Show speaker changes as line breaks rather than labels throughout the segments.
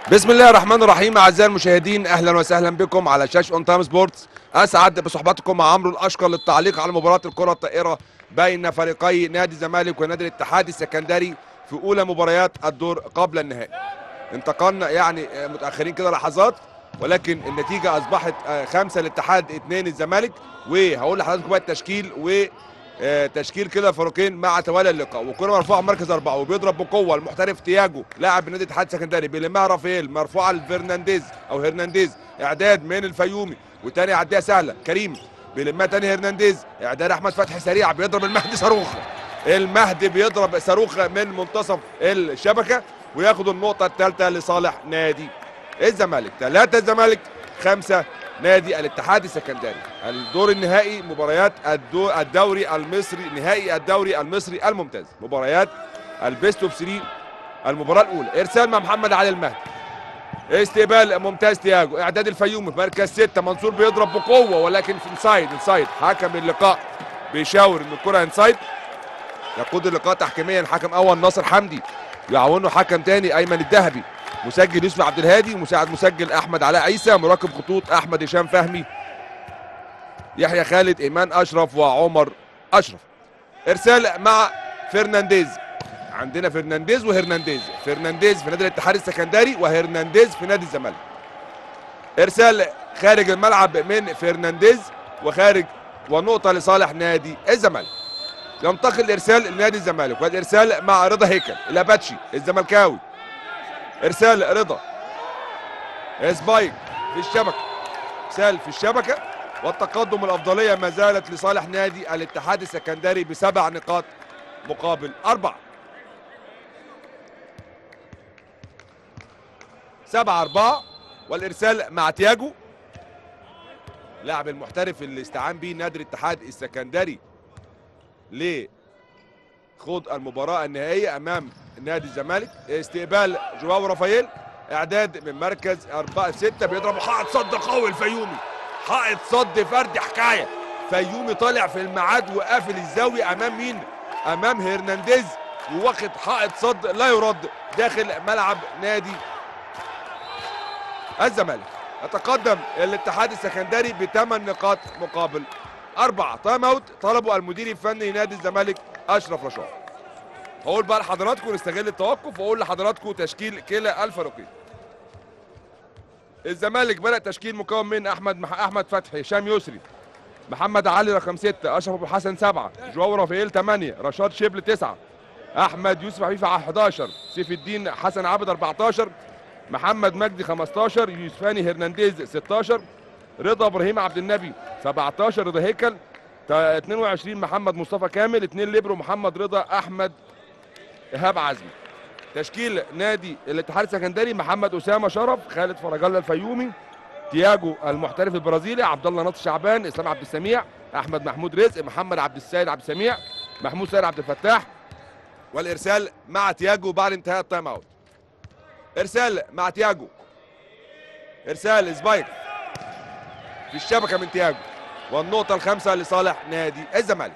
بسم الله الرحمن الرحيم اعزائي المشاهدين اهلا وسهلا بكم على شاشه اون تايم سبورتس اسعد بصحبتكم مع عمرو الاشقر للتعليق على مباراه الكره الطائره بين فريقي نادي الزمالك ونادي الاتحاد السكندري في اولى مباريات الدور قبل النهائي انتقلنا يعني متاخرين كده لحظات ولكن النتيجه اصبحت خمسه للاتحاد اثنين الزمالك وهقول لحضراتكم بقى التشكيل و تشكيل كده فريقين مع توالي اللقاء وكره مرفوعه مركز اربعه وبيضرب بقوه المحترف تياجو لاعب النادي الاتحاد السكندري بيلمها رافائيل مرفوعه لفرنانديز او هرنانديز اعداد من الفيومي وتاني عديه سهله كريم بيلمها تاني هرنانديز اعداد احمد فتحي سريع بيضرب المهدي صاروخ المهدي بيضرب صاروخ من منتصف الشبكه وياخد النقطه الثالثه لصالح نادي الزمالك ثلاثه الزمالك خمسه نادي الاتحاد السكندري الدور النهائي مباريات الدوري المصري نهائي الدوري المصري الممتاز مباريات البيست اوف 3 المباراه الاولى ارسال مع محمد علي المهدي استقبال ممتاز تياجو اعداد الفيومي في مركز ستة منصور بيضرب بقوه ولكن في انسايد انسايد حكم اللقاء بيشاور ان الكره انسايد يقود اللقاء تحكيميا حكم اول ناصر حمدي يعاونه حكم تاني ايمن الذهبي مسجل يوسف عبد الهادي مساعد مسجل احمد علاء عيسى مراقب خطوط احمد هشام فهمي يحيى خالد ايمان اشرف وعمر اشرف ارسال مع فرنانديز عندنا فرنانديز وهرنانديز فرنانديز في نادي الاتحاد السكندري وهرنانديز في نادي الزمالك ارسال خارج الملعب من فرنانديز وخارج ونقطه لصالح نادي الزمالك ينتقل الارسال لنادي الزمالك والارسال مع رضا هيكل الاباتشي الزملكاوي ارسال رضا سبايك في الشبكه ارسال في الشبكه والتقدم الافضليه ما زالت لصالح نادي الاتحاد السكندري بسبع نقاط مقابل اربعه سبعة أربعة والإرسال مع تياجو لاعب المحترف اللي استعان به نادي الاتحاد السكندري لخوض المباراة النهائية أمام نادي الزمالك استقبال جواو رافائيل اعداد من مركز أربعة ستة بيضرب حائط صد قوي الفيومي حائط صد فرد حكاية فيومي طالع في الميعاد وقافل الزاوية أمام مين؟ أمام هرنانديز وواخد حائط صد لا يرد داخل ملعب نادي الزمالك يتقدم الاتحاد السكندري بثمان نقاط مقابل أربعة تايم أوت طلبوا المدير الفني نادي الزمالك أشرف رشاد هقول بقى لحضراتكم نستغل التوقف واقول لحضراتكم تشكيل كلا الفريقين الزمالك بدأ تشكيل مكون من أحمد مح... أحمد فتحي هشام يسري محمد علي رقم ستة أشرف أبو حسن سبعة جواو رافائيل ثمانية رشاد شبل تسعة أحمد يوسف عفيفة 11 سيف الدين حسن عابد 14 محمد مجدي 15 يوسفاني هرنانديز 16 رضا ابراهيم عبد النبي 17 رضا هيكل 22 محمد مصطفى كامل 2 ليبرو محمد رضا احمد ايهاب عزمي تشكيل نادي الاتحاد السكندري محمد اسامه شرف خالد فرج الله الفيومي تياجو المحترف البرازيلي عبد الله ناصر شعبان اسلام عبد السميع احمد محمود رزق محمد عبد السيد عبد السميع محمود سيد عبد الفتاح والارسال مع تياجو بعد انتهاء التايم اوت ارسال مع تياجو ارسال سبايك في الشبكه من تياجو والنقطه الخامسه لصالح نادي الزمالك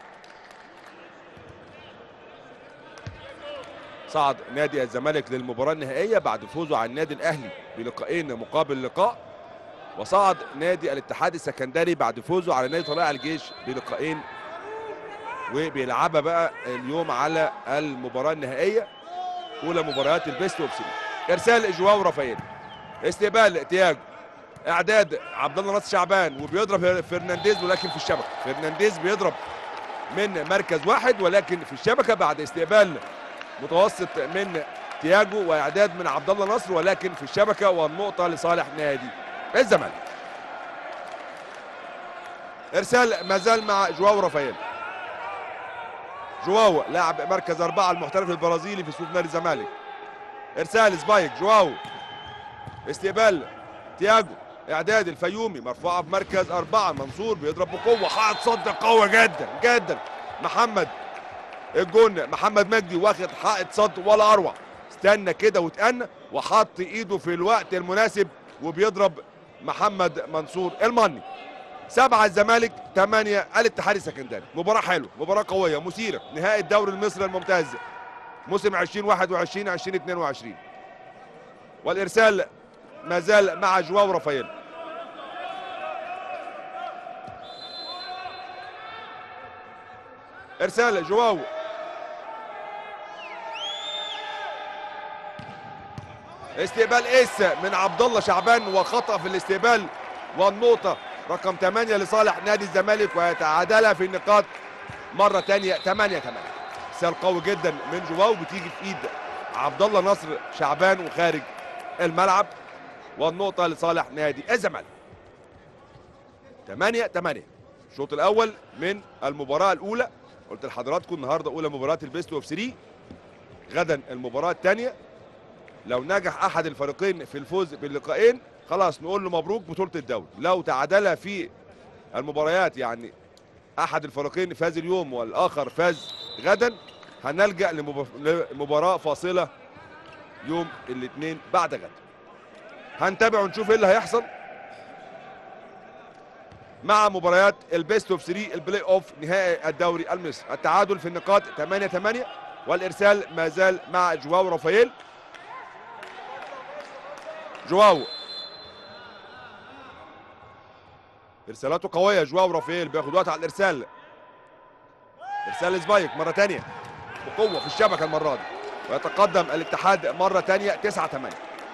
صعد نادي الزمالك للمباراه النهائيه بعد فوزه على النادي الاهلي بلقاءين مقابل لقاء وصعد نادي الاتحاد السكندري بعد فوزه على نادي طلائع الجيش بلقاءين وبيلعبها بقى اليوم على المباراه النهائيه اولى مباريات البيست اوف 3 ارسال جواو رافائيل استقبال تياجو اعداد عبد الله ناصر شعبان وبيضرب فرنانديز ولكن في الشبكه فرنانديز بيضرب من مركز واحد ولكن في الشبكه بعد استقبال متوسط من تياجو واعداد من عبد الله نصر ولكن في الشبكه والنقطه لصالح نادي الزمالك ارسال ما زال مع جواو رافائيل جواو لاعب مركز أربعة المحترف البرازيلي في صفوف نادي الزمالك إرسال سبايك جواو استقبال تياجو إعداد الفيومي مرفوعة في مركز أربعة منصور بيضرب بقوة حائط صد قوي جدا جدا محمد الجون محمد مجدي واخد حائط صد ولا أروع استنى كده واتأنى وحط إيده في الوقت المناسب وبيضرب محمد منصور المني سبعة الزمالك ثمانية الاتحاد السكندري مباراة حلوة مباراة قوية مثيرة نهائي الدوري المصري الممتاز موسم 2021 2022 والارسال ما زال مع جواو رافائيل ارسال جواو استقبال اس من عبد الله شعبان وخطا في الاستقبال والنقطه رقم 8 لصالح نادي الزمالك ويتعادلها في النقاط مره ثانيه 8 8 ارسال قوي جدا من جواو بتيجي في ايد عبد الله نصر شعبان وخارج الملعب والنقطه لصالح نادي الزمالك 8 8 الشوط الاول من المباراه الاولى قلت لحضراتكم النهارده اولى مباراه البيست اوف 3 غدا المباراه الثانيه لو نجح احد الفريقين في الفوز باللقاءين خلاص نقول له مبروك بطوله الدوري لو تعادل في المباريات يعني احد الفريقين فاز اليوم والاخر فاز غدا هنلجا لمب- لمباراه فاصله يوم الاثنين بعد غد هنتابع ونشوف ايه اللي هيحصل مع مباريات البيست اوف 3 البلاي اوف نهائي الدوري المصري التعادل في النقاط 8 8 والارسال ما زال مع جواو رافائيل جواو ارسالاته قويه جواو رافائيل بياخد وقت على الارسال ارسال سبايك مره ثانيه بقوه في الشبكه المره دي ويتقدم الاتحاد مره ثانيه 9 8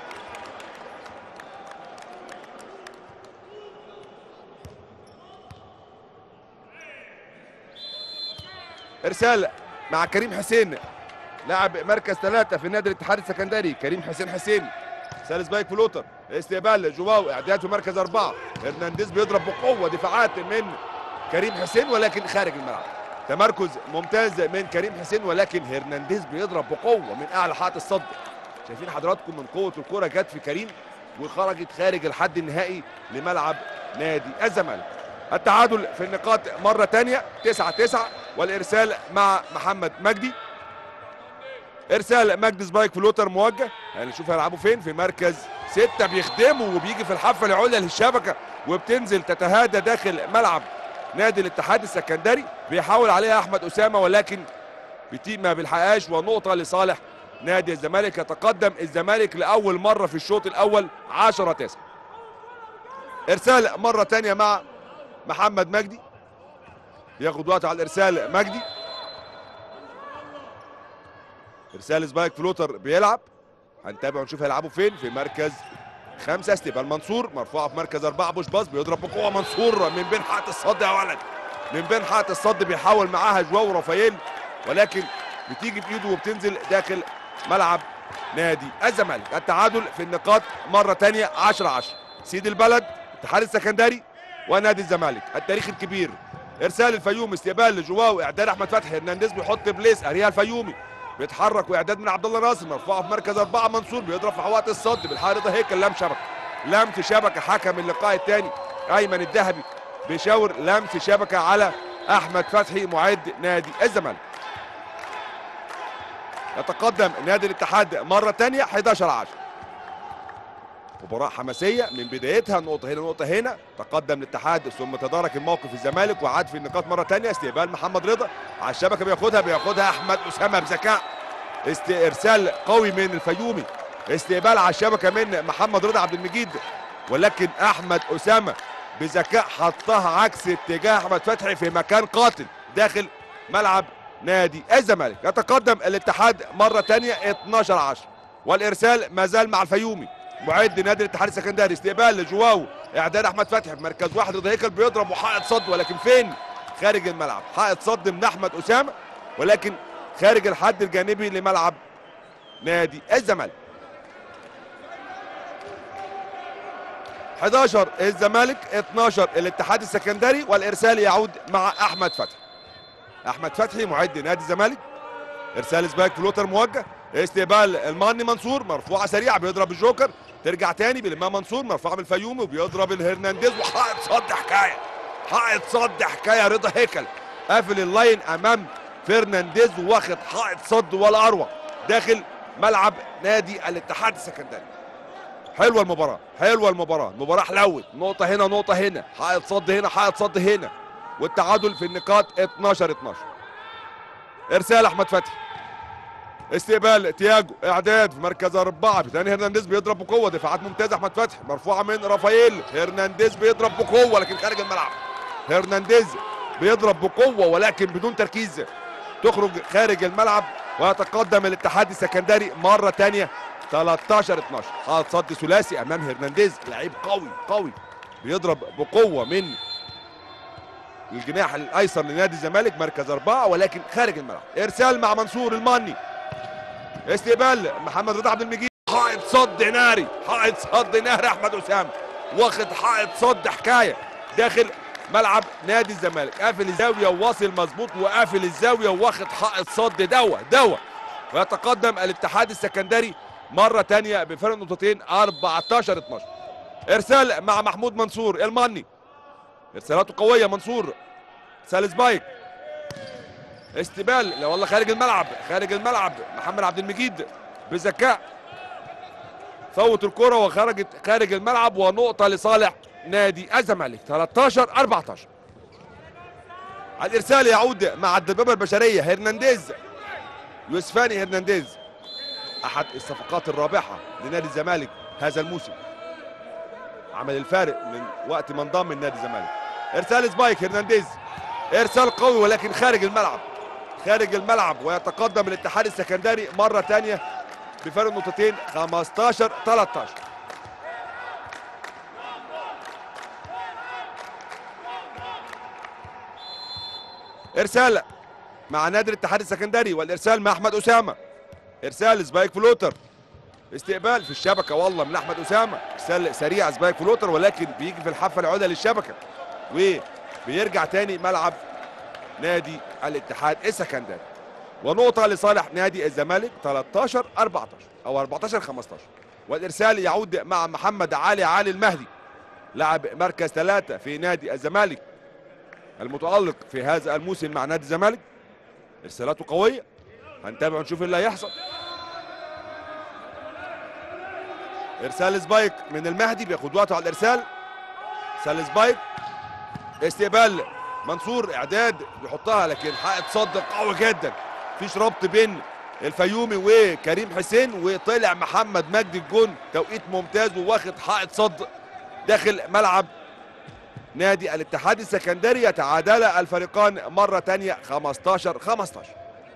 ارسال مع كريم حسين لاعب مركز ثلاثة في نادي الاتحاد السكندري كريم حسين حسين ثالث بايك فلوتر استقبال جواو اعداد في مركز أربعة هرنانديز بيضرب بقوة دفاعات من كريم حسين ولكن خارج الملعب تمركز ممتاز من كريم حسين ولكن هرنانديز بيضرب بقوة من أعلى حائط الصد شايفين حضراتكم من قوة الكرة جت في كريم وخرجت خارج الحد النهائي لملعب نادي الزمالك التعادل في النقاط مرة تانية 9 9 والإرسال مع محمد مجدي ارسال مجدي سبايك فلوتر موجه يعني نشوف هيلعبوا فين في مركز ستة بيخدموا وبيجي في الحافة العليا للشبكة وبتنزل تتهادى داخل ملعب نادي الاتحاد السكندري بيحاول عليها احمد اسامه ولكن بتي ما بيلحقهاش ونقطه لصالح نادي الزمالك يتقدم الزمالك لاول مره في الشوط الاول 10 9 ارسال مره ثانيه مع محمد مجدي ياخد وقت على الارسال مجدي ارسال سبايك فلوتر بيلعب هنتابع ونشوف هيلعبوا فين في مركز خمسة استقبال منصور مرفوعة في مركز أربعة بوش باص بيضرب بقوة منصور من بين حائط الصد يا ولد من بين حائط الصد بيحاول معاها جواو رافائيل ولكن بتيجي في ايده وبتنزل داخل ملعب نادي الزمالك التعادل في النقاط مرة تانية 10 10 سيد البلد الاتحاد السكندري ونادي الزمالك التاريخ الكبير ارسال الفيوم استقبال لجواو اعداد احمد فتحي هرنانديز بيحط بليس اريها الفيومي بيتحرك واعداد من عبد الله ناصر مرفوعه في مركز اربعه منصور بيضرب في حوائط الصد بالحارة هيكل لم شبكه لمس شبكه حكم اللقاء الثاني ايمن الذهبي بيشاور لمس شبكه على احمد فتحي معد نادي الزمالك يتقدم نادي الاتحاد مره ثانيه 11 10 مباراة حماسية من بدايتها نقطة هنا نقطة هنا تقدم الاتحاد ثم تدارك الموقف الزمالك وعاد في النقاط مرة تانية استقبال محمد رضا على الشبكة بياخدها بياخدها أحمد أسامة بذكاء است... إرسال قوي من الفيومي استقبال على الشبكة من محمد رضا عبد المجيد ولكن أحمد أسامة بذكاء حطها عكس اتجاه أحمد فتحي في مكان قاتل داخل ملعب نادي الزمالك يتقدم الاتحاد مرة تانية 12 10 والإرسال ما زال مع الفيومي معد نادي الاتحاد السكندري استقبال لجواو اعداد احمد فتحي في مركز واحد رضا هيكل بيضرب وحائط صد ولكن فين خارج الملعب حائط صد من احمد اسامه ولكن خارج الحد الجانبي لملعب نادي الزمالك 11 الزمالك 12 الاتحاد السكندري والارسال يعود مع احمد فتحي احمد فتحي معد نادي الزمالك ارسال سباك فلوتر موجه استقبال الماني منصور مرفوعه سريعه بيضرب الجوكر ترجع تاني بيلمها منصور مرفوعه من الفيومي وبيضرب الهرنانديز وحائط صد حكايه حائط صد حكايه رضا هيكل قافل اللاين امام فرنانديز واخد حائط صد ولا اروع داخل ملعب نادي الاتحاد السكندري حلوه المباراه حلوه المباراه المباراه حلوت نقطه هنا نقطه هنا حائط صد هنا حائط صد هنا والتعادل في النقاط 12 12 ارسال احمد فتحي استقبال تياجو اعداد في مركز اربعه ثاني هرنانديز بيضرب بقوه دفاعات ممتازه احمد فتحي مرفوعه من رافائيل هرنانديز بيضرب بقوه لكن خارج الملعب هرنانديز بيضرب بقوه ولكن بدون تركيز تخرج خارج الملعب ويتقدم الاتحاد السكندري مره ثانيه 13 12 حاط صد ثلاثي امام هرنانديز لعيب قوي قوي بيضرب بقوه من الجناح الايسر لنادي الزمالك مركز اربعه ولكن خارج الملعب ارسال مع منصور الماني استقبال محمد رضا عبد المجيد حائط صد ناري حائط صد ناري احمد اسامه واخد حائط صد حكايه داخل ملعب نادي الزمالك قافل الزاويه وواصل مظبوط وقافل الزاويه واخد حائط صد دوا دوا ويتقدم الاتحاد السكندري مره ثانيه بفرق نقطتين 14 12 ارسال مع محمود منصور الماني ارسالاته قويه منصور سالس بايك استقبال لا والله خارج الملعب خارج الملعب محمد عبد المجيد بذكاء فوت الكره وخرجت خارج الملعب ونقطه لصالح نادي الزمالك 13 14 الارسال يعود مع الدبابه البشريه هرنانديز يوسفاني هرنانديز احد الصفقات الرابحه لنادي الزمالك هذا الموسم عمل الفارق من وقت ما انضم من نادي الزمالك ارسال سبايك هرنانديز ارسال قوي ولكن خارج الملعب خارج الملعب ويتقدم الاتحاد السكندري مره ثانيه بفرق نقطتين 15 13 ارسال مع نادي الاتحاد السكندري والارسال مع احمد اسامه ارسال سبايك فلوتر استقبال في الشبكه والله من احمد اسامه ارسال سريع سبايك فلوتر ولكن بيجي في الحافه العليا للشبكه وبيرجع تاني ملعب نادي الاتحاد السكندري ونقطة لصالح نادي الزمالك 13 14 أو 14 15 والإرسال يعود مع محمد علي علي المهدي لاعب مركز ثلاثة في نادي الزمالك المتألق في هذا الموسم مع نادي الزمالك إرسالاته قوية هنتابع ونشوف إيه اللي هيحصل إرسال سبايك من المهدي بياخد وقته على الإرسال إرسال سبايك استقبال منصور اعداد بيحطها لكن حائط صد قوي جدا مفيش ربط بين الفيومي وكريم حسين وطلع محمد مجدي الجون توقيت ممتاز وواخد حائط صد داخل ملعب نادي الاتحاد السكندري يتعادل الفريقان مرة تانية 15 15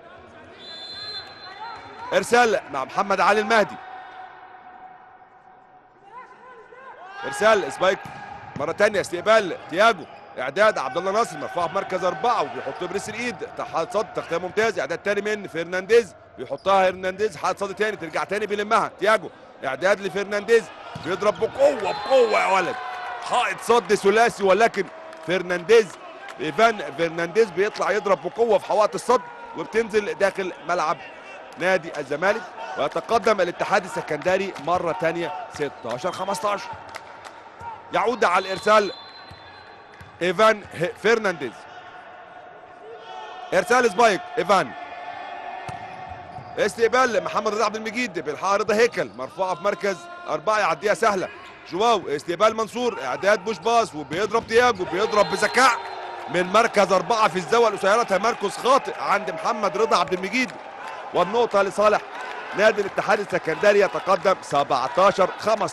ارسال مع محمد علي المهدي ارسال سبايك مرة تانية استقبال تياجو اعداد عبد الله ناصر مرفوع بمركز اربعه وبيحط بريس الايد حاط صد تغطيه ممتاز اعداد تاني من فرنانديز بيحطها هرنانديز حاط صد تاني ترجع تاني بيلمها تياجو اعداد لفرنانديز بيضرب بقوه بقوه يا ولد حائط صد ثلاثي ولكن فرنانديز ايفان فرنانديز بيطلع يضرب بقوه في حوائط الصد وبتنزل داخل ملعب نادي الزمالك ويتقدم الاتحاد السكندري مره ثانيه 16 15 يعود على الارسال ايفان فرنانديز ارسال سبايك ايفان استقبال محمد رضا عبد المجيد بالحق رضا هيكل مرفوعه في مركز اربعه يعديها سهله جواو استقبال منصور اعداد بوش باص وبيضرب تياجو بيضرب بذكاء من مركز اربعه في الزاويه القصيره تمركز خاطئ عند محمد رضا عبد المجيد والنقطه لصالح نادي الاتحاد السكندري يتقدم 17 15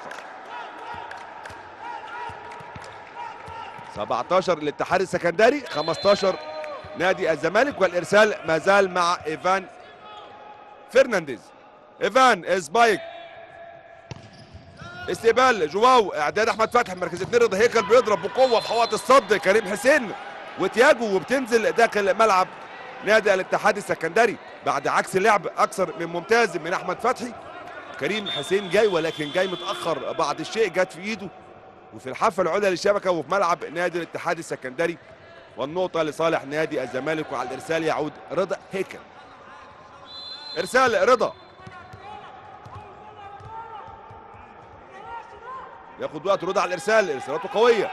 17 للاتحاد السكندري 15 نادي الزمالك والارسال ما زال مع ايفان فرنانديز ايفان سبايك استقبال جواو اعداد احمد فتحي مركز اثنين رضا هيكل بيضرب بقوه في حوائط الصد كريم حسين وتياجو وبتنزل داخل ملعب نادي الاتحاد السكندري بعد عكس اللعب اكثر من ممتاز من احمد فتحي كريم حسين جاي ولكن جاي متاخر بعض الشيء جت في ايده وفي الحافه العليا للشبكه وفي ملعب نادي الاتحاد السكندري والنقطه لصالح نادي الزمالك وعلى الارسال يعود رضا هيكل ارسال رضا ياخد وقت رضا على الارسال ارسالاته قويه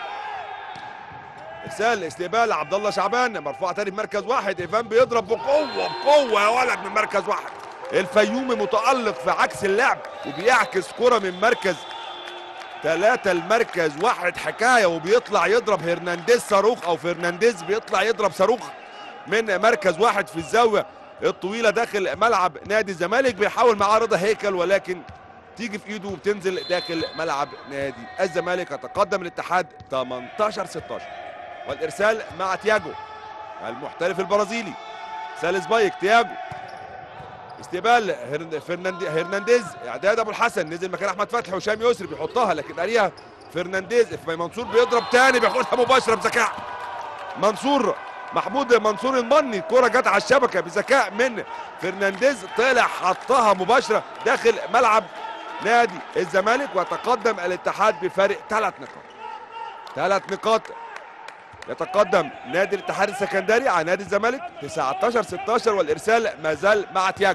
ارسال استقبال عبد الله شعبان مرفوع تاني بمركز واحد ايفان بيضرب بقوه بقوه يا ولد من مركز واحد الفيومي متالق في عكس اللعب وبيعكس كره من مركز ثلاثة المركز واحد حكاية وبيطلع يضرب هرنانديز صاروخ أو فرنانديز بيطلع يضرب صاروخ من مركز واحد في الزاوية الطويله داخل ملعب نادي الزمالك بيحاول معاه رضا هيكل ولكن تيجي في ايده وبتنزل داخل ملعب نادي الزمالك يتقدم الاتحاد 18 16 والارسال مع تياجو المحترف البرازيلي سالس بايك تياجو استقبال هرن- فرناندي هرنانديز اعداد ابو الحسن نزل مكان احمد فتحي وشام يسري بيحطها لكن قاريها فرنانديز منصور بيضرب تاني بياخدها مباشره بذكاء منصور محمود منصور المني الكره جت على الشبكه بذكاء من فرنانديز طلع حطها مباشره داخل ملعب نادي الزمالك وتقدم الاتحاد بفارق ثلاث نقاط ثلاث نقاط يتقدم نادي الاتحاد السكندري على نادي الزمالك 19 16 والارسال ما زال مع تياجو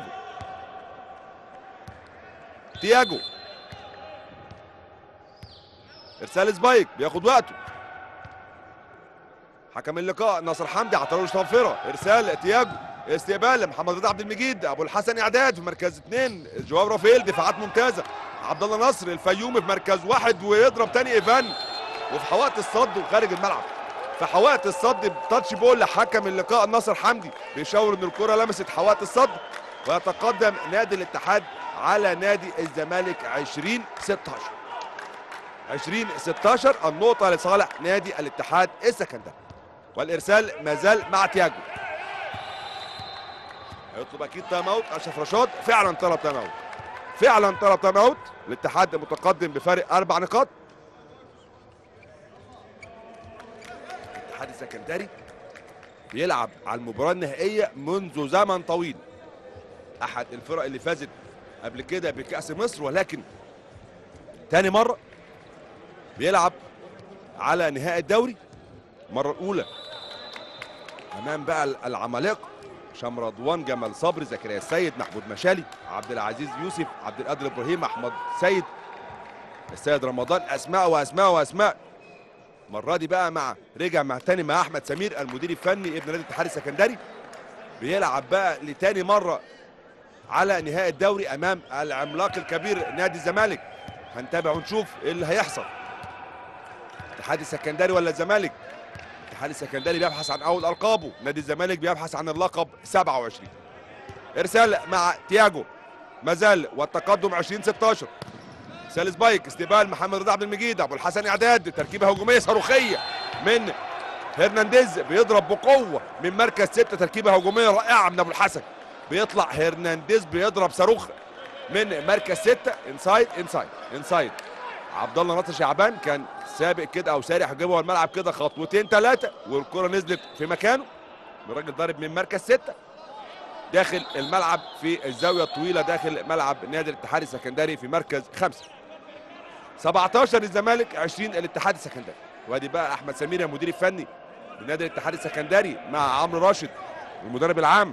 تياجو ارسال سبايك بياخد وقته حكم اللقاء ناصر حمدي عطاله صنفره ارسال تياجو استقبال محمد رضا عبد المجيد ابو الحسن اعداد في مركز اثنين جواب رافائيل دفاعات ممتازه عبد الله نصر الفيومي في مركز واحد ويضرب تاني ايفان وفي حوائط الصد وخارج الملعب في حوائط الصد بتاتش بول لحكم اللقاء ناصر حمدي بيشاور ان الكره لمست حوائط الصد ويتقدم نادي الاتحاد على نادي الزمالك 20 16 20 16 النقطة لصالح نادي الاتحاد السكندري والارسال ما زال مع تياجو هيطلب اكيد تايم اوت اشرف رشاد فعلا طلب تايم اوت فعلا طلب تايم اوت الاتحاد متقدم بفارق اربع نقاط الاتحاد السكندري بيلعب على المباراة النهائية منذ زمن طويل احد الفرق اللي فازت قبل كده بكأس مصر ولكن تاني مرة بيلعب على نهائي الدوري المرة الأولى أمام بقى العمالقة هشام رضوان جمال صبري زكريا السيد محمود مشالي عبد العزيز يوسف عبد القادر ابراهيم احمد سيد السيد رمضان اسماء واسماء واسماء المره دي بقى مع رجع مع تاني مع احمد سمير المدير الفني ابن نادي الاتحاد السكندري بيلعب بقى لتاني مره على نهائي الدوري امام العملاق الكبير نادي الزمالك هنتابع ونشوف ايه اللي هيحصل الاتحاد السكندري ولا الزمالك الاتحاد السكندري بيبحث عن اول القابه نادي الزمالك بيبحث عن اللقب 27 ارسال مع تياجو مازال والتقدم 20 16 سالس بايك استقبال محمد رضا عبد المجيد ابو الحسن اعداد تركيبه هجوميه صاروخيه من هرنانديز بيضرب بقوه من مركز ستة تركيبه هجوميه رائعه من ابو الحسن بيطلع هرنانديز بيضرب صاروخ من مركز ستة انسايد انسايد انسايد عبد الله ناصر شعبان كان سابق كده او سارح جوه الملعب كده خطوتين ثلاثه والكره نزلت في مكانه الراجل ضارب من مركز ستة داخل الملعب في الزاويه الطويله داخل ملعب نادي الاتحاد السكندري في مركز خمسة 17 للزمالك 20 الاتحاد السكندري وادي بقى احمد سمير المدير الفني لنادي الاتحاد السكندري مع عمرو راشد المدرب العام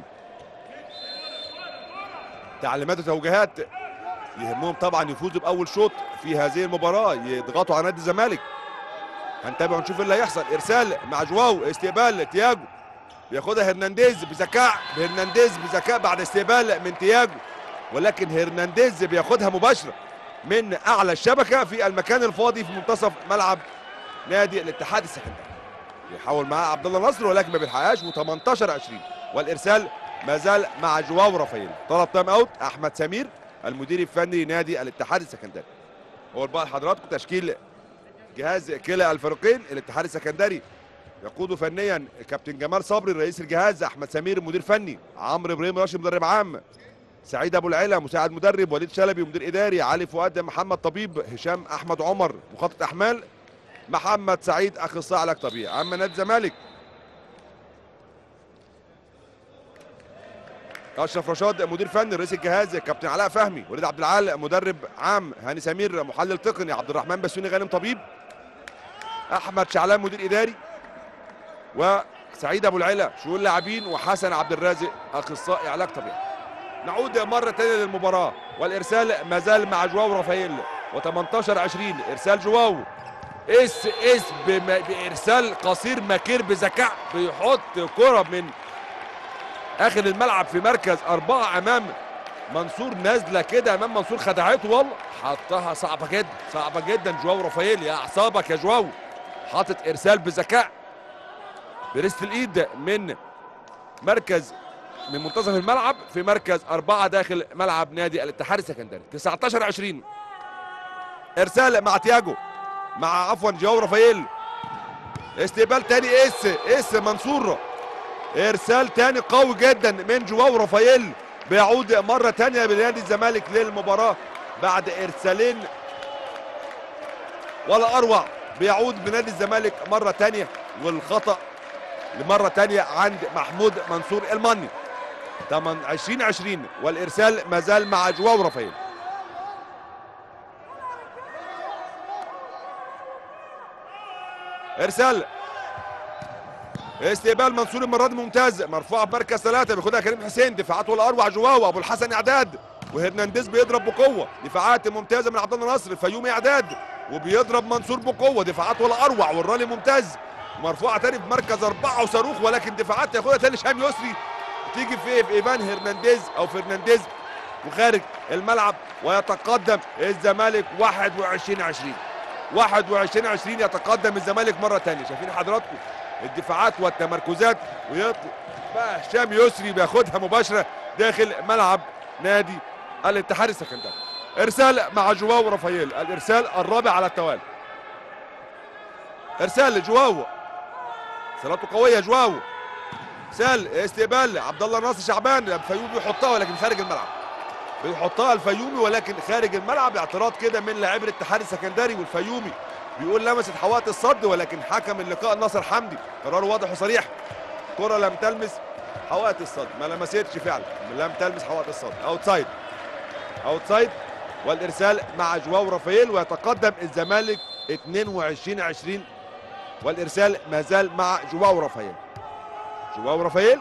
تعليمات وتوجيهات يهمهم طبعا يفوزوا باول شوط في هذه المباراه يضغطوا على نادي الزمالك هنتابع ونشوف اللي هيحصل ارسال مع جواو استقبال تياجو بياخدها هرنانديز بذكاء هرنانديز بذكاء بعد استقبال من تياجو ولكن هرنانديز بياخدها مباشره من اعلى الشبكه في المكان الفاضي في منتصف ملعب نادي الاتحاد السكندري بيحاول معاه عبد الله نصر ولكن ما بيلحقهاش و18 20 والارسال ما زال مع جواو رافائيل طلب تايم اوت احمد سمير المدير الفني لنادي الاتحاد السكندري هو بقى لحضراتكم تشكيل جهاز كلا الفريقين الاتحاد السكندري يقوده فنيا كابتن جمال صبري رئيس الجهاز احمد سمير مدير فني عمرو ابراهيم راشد مدرب عام سعيد ابو العلا مساعد مدرب وليد شلبي مدير اداري علي فؤاد محمد طبيب هشام احمد عمر مخطط احمال محمد سعيد اخصائي علاج طبيعي اما نادي الزمالك اشرف رشاد مدير فني رئيس الجهاز كابتن علاء فهمي وليد عبد العال مدرب عام هاني سمير محلل تقني عبد الرحمن بسيوني غانم طبيب احمد شعلان مدير اداري وسعيد ابو العلا شؤون لاعبين وحسن عبد الرازق اخصائي علاج طبيعي نعود مره ثانيه للمباراه والارسال ما زال مع جواو رافائيل و18 20 ارسال جواو اس اس بم- بارسال قصير مكير بذكاء بيحط كره من اخر الملعب في مركز اربعه امام منصور نازله كده امام منصور خدعته والله حطها صعبه جدا صعبه جدا جواو رافائيل يا اعصابك يا جواو حاطط ارسال بذكاء بريست الايد من مركز من منتصف الملعب في مركز أربعة داخل ملعب نادي الاتحاد السكندري 19 20 إرسال مع تياجو مع عفوا جواو رافائيل استقبال تاني اس اس منصور ارسال تاني قوي جدا من جواو رافائيل بيعود مره تانيه بنادي الزمالك للمباراه بعد ارسالين ولا اروع بيعود بنادي الزمالك مره تانيه والخطا لمره تانيه عند محمود منصور المني 8 20 20 والارسال ما زال مع جواو رافائيل ارسال استقبال منصور المره دي ممتاز مرفوعه بمركز ثلاثه بياخدها كريم حسين دفاعات والاروع جواو ابو الحسن اعداد وهرنانديز بيضرب بقوه دفاعات ممتازه من عبد الله نصر الفيومي اعداد وبيضرب منصور بقوه دفاعات ولا اروع والرالي ممتاز مرفوعه تاني في مركز اربعه وصاروخ ولكن دفاعات ياخدها تاني شام يسري تيجي في في ايفان هرنانديز او فرنانديز وخارج الملعب ويتقدم الزمالك 21 20 21 20 يتقدم الزمالك مره ثانيه شايفين حضراتكم الدفاعات والتمركزات ويطلع بقى هشام يسري بياخدها مباشره داخل ملعب نادي الاتحاد السكندري ارسال مع جواو رافائيل الارسال الرابع على التوالي ارسال لجواو صلاته قويه جواو ارسال استقبال عبد الله ناصر شعبان الفيومي بيحطها ولكن خارج الملعب بيحطها الفيومي ولكن خارج الملعب اعتراض كده من لاعبي الاتحاد السكندري والفيومي بيقول لمست حوائط الصد ولكن حكم اللقاء ناصر حمدي قرار واضح وصريح كرة لم تلمس حوائط الصد ما لمستش فعلا لم تلمس حوائط الصد اوتسايد اوتسايد والارسال مع جواو رافائيل ويتقدم الزمالك 22 20 والارسال ما زال مع جواو رافائيل جواو رافائيل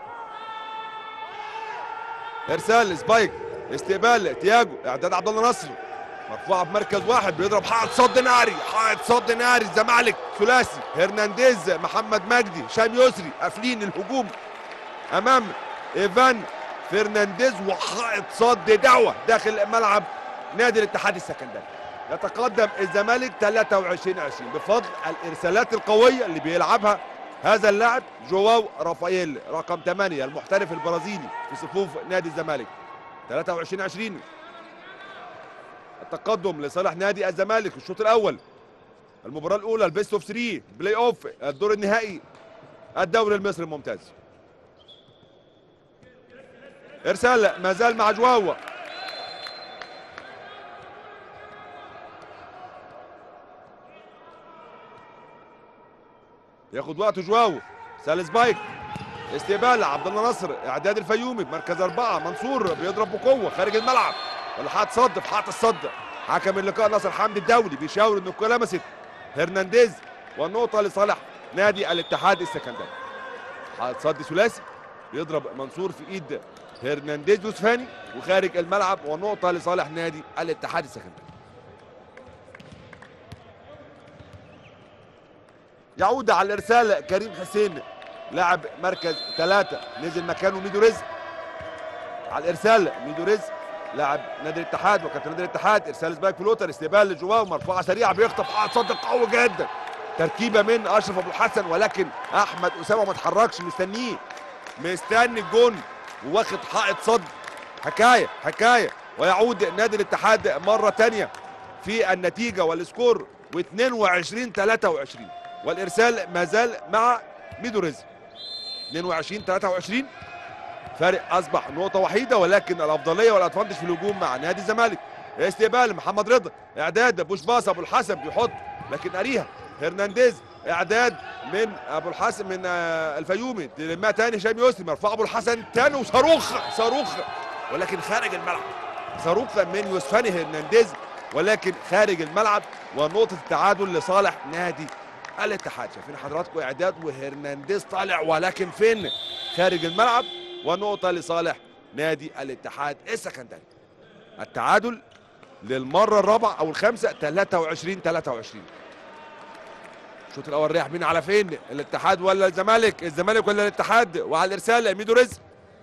ارسال سبايك استقبال تياجو اعداد عبد الله نصر مرفوعه بمركز واحد بيضرب حائط صد ناري حائط صد ناري الزمالك ثلاثي هرنانديز محمد مجدي شام يسري قافلين الهجوم امام ايفان فرنانديز وحائط صد دعوه داخل ملعب نادي الاتحاد السكندري يتقدم الزمالك 23 20 بفضل الارسالات القويه اللي بيلعبها هذا اللاعب جواو رافائيل رقم 8 المحترف البرازيلي في صفوف نادي الزمالك 23 20 التقدم لصالح نادي الزمالك في الشوط الاول المباراه الاولى البيست اوف 3 بلاي اوف الدور النهائي الدوري المصري الممتاز ارسال ما زال مع جواو ياخد وقته جواو سال سبايك استقبال عبد الله نصر اعداد الفيومي بمركز اربعه منصور بيضرب بقوه خارج الملعب ولا حاط صد في حاط الصد حكم اللقاء ناصر حمدي الدولي بيشاور ان الكره لمست هرنانديز والنقطه لصالح نادي الاتحاد السكندري حاط صد ثلاثي بيضرب منصور في ايد هرنانديز يوسفاني وخارج الملعب والنقطه لصالح نادي الاتحاد السكندري يعود على الارسال كريم حسين لاعب مركز ثلاثة نزل مكانه ميدو رزق على الارسال ميدو رزق لاعب نادي الاتحاد وكابتن نادي الاتحاد ارسال سبايك فلوتر استقبال لجواو مرفوعه سريعه بيخطف حائط صد قوي جدا تركيبه من اشرف ابو الحسن ولكن احمد اسامه ما اتحركش مستنيه مستني الجون وواخد حائط صد حكايه حكايه ويعود نادي الاتحاد مره ثانيه في النتيجه والسكور و22 23 والارسال ما زال مع ميدو رزق 22 23 فارق اصبح نقطه وحيده ولكن الافضليه والادفانتج في الهجوم مع نادي الزمالك استقبال محمد رضا اعداد بوش باص ابو الحسن بيحط لكن قاريها هرنانديز اعداد من ابو الحسن من آه، الفيومي تلمها تاني هشام يسري مرفوع ابو الحسن تاني وصاروخ صاروخ ولكن خارج الملعب صاروخ من يوسفاني هرنانديز ولكن خارج الملعب ونقطه التعادل لصالح نادي الاتحاد شايفين حضراتكم اعداد وهرنانديز طالع ولكن فين خارج الملعب ونقطه لصالح نادي الاتحاد السكندري التعادل للمره الرابعه او الخامسه 23 23 الشوط الاول رايح مين على فين الاتحاد ولا الزمالك الزمالك ولا الاتحاد وعلى الارسال ميدو رزق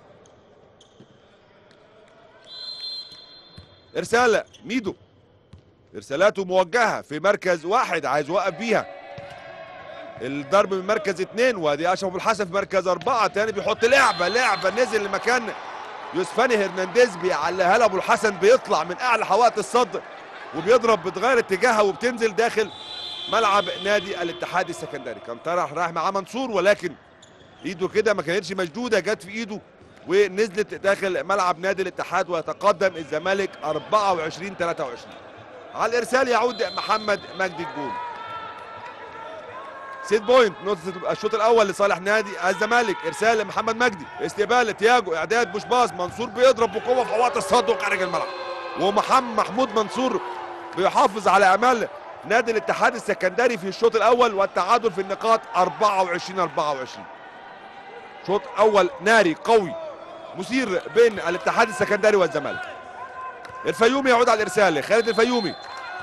ارسال ميدو ارسالاته موجهه في مركز واحد عايز يوقف بيها الضرب من مركز اثنين وادي اشرف ابو الحسن في مركز اربعه تاني بيحط لعبه لعبه نزل لمكان يوسفاني هرنانديز بيعلقها له ابو الحسن بيطلع من اعلى حوائط الصد وبيضرب بتغير اتجاهها وبتنزل داخل ملعب نادي الاتحاد السكندري كان طرح رايح معاه منصور ولكن ايده كده ما كانتش مشدوده جت في ايده ونزلت داخل ملعب نادي الاتحاد ويتقدم الزمالك 24 23 على الارسال يعود محمد مجدي الجول سيت بوينت نقطة الشوط الأول لصالح نادي الزمالك إرسال لمحمد مجدي استقبال تياجو إعداد بوش باص منصور بيضرب بقوة في حوائط الصد وخارج الملعب ومحمد محمود منصور بيحافظ على أمال نادي الاتحاد السكندري في الشوط الأول والتعادل في النقاط 24 24 شوط أول ناري قوي مثير بين الاتحاد السكندري والزمالك الفيومي يعود على الإرسال خالد الفيومي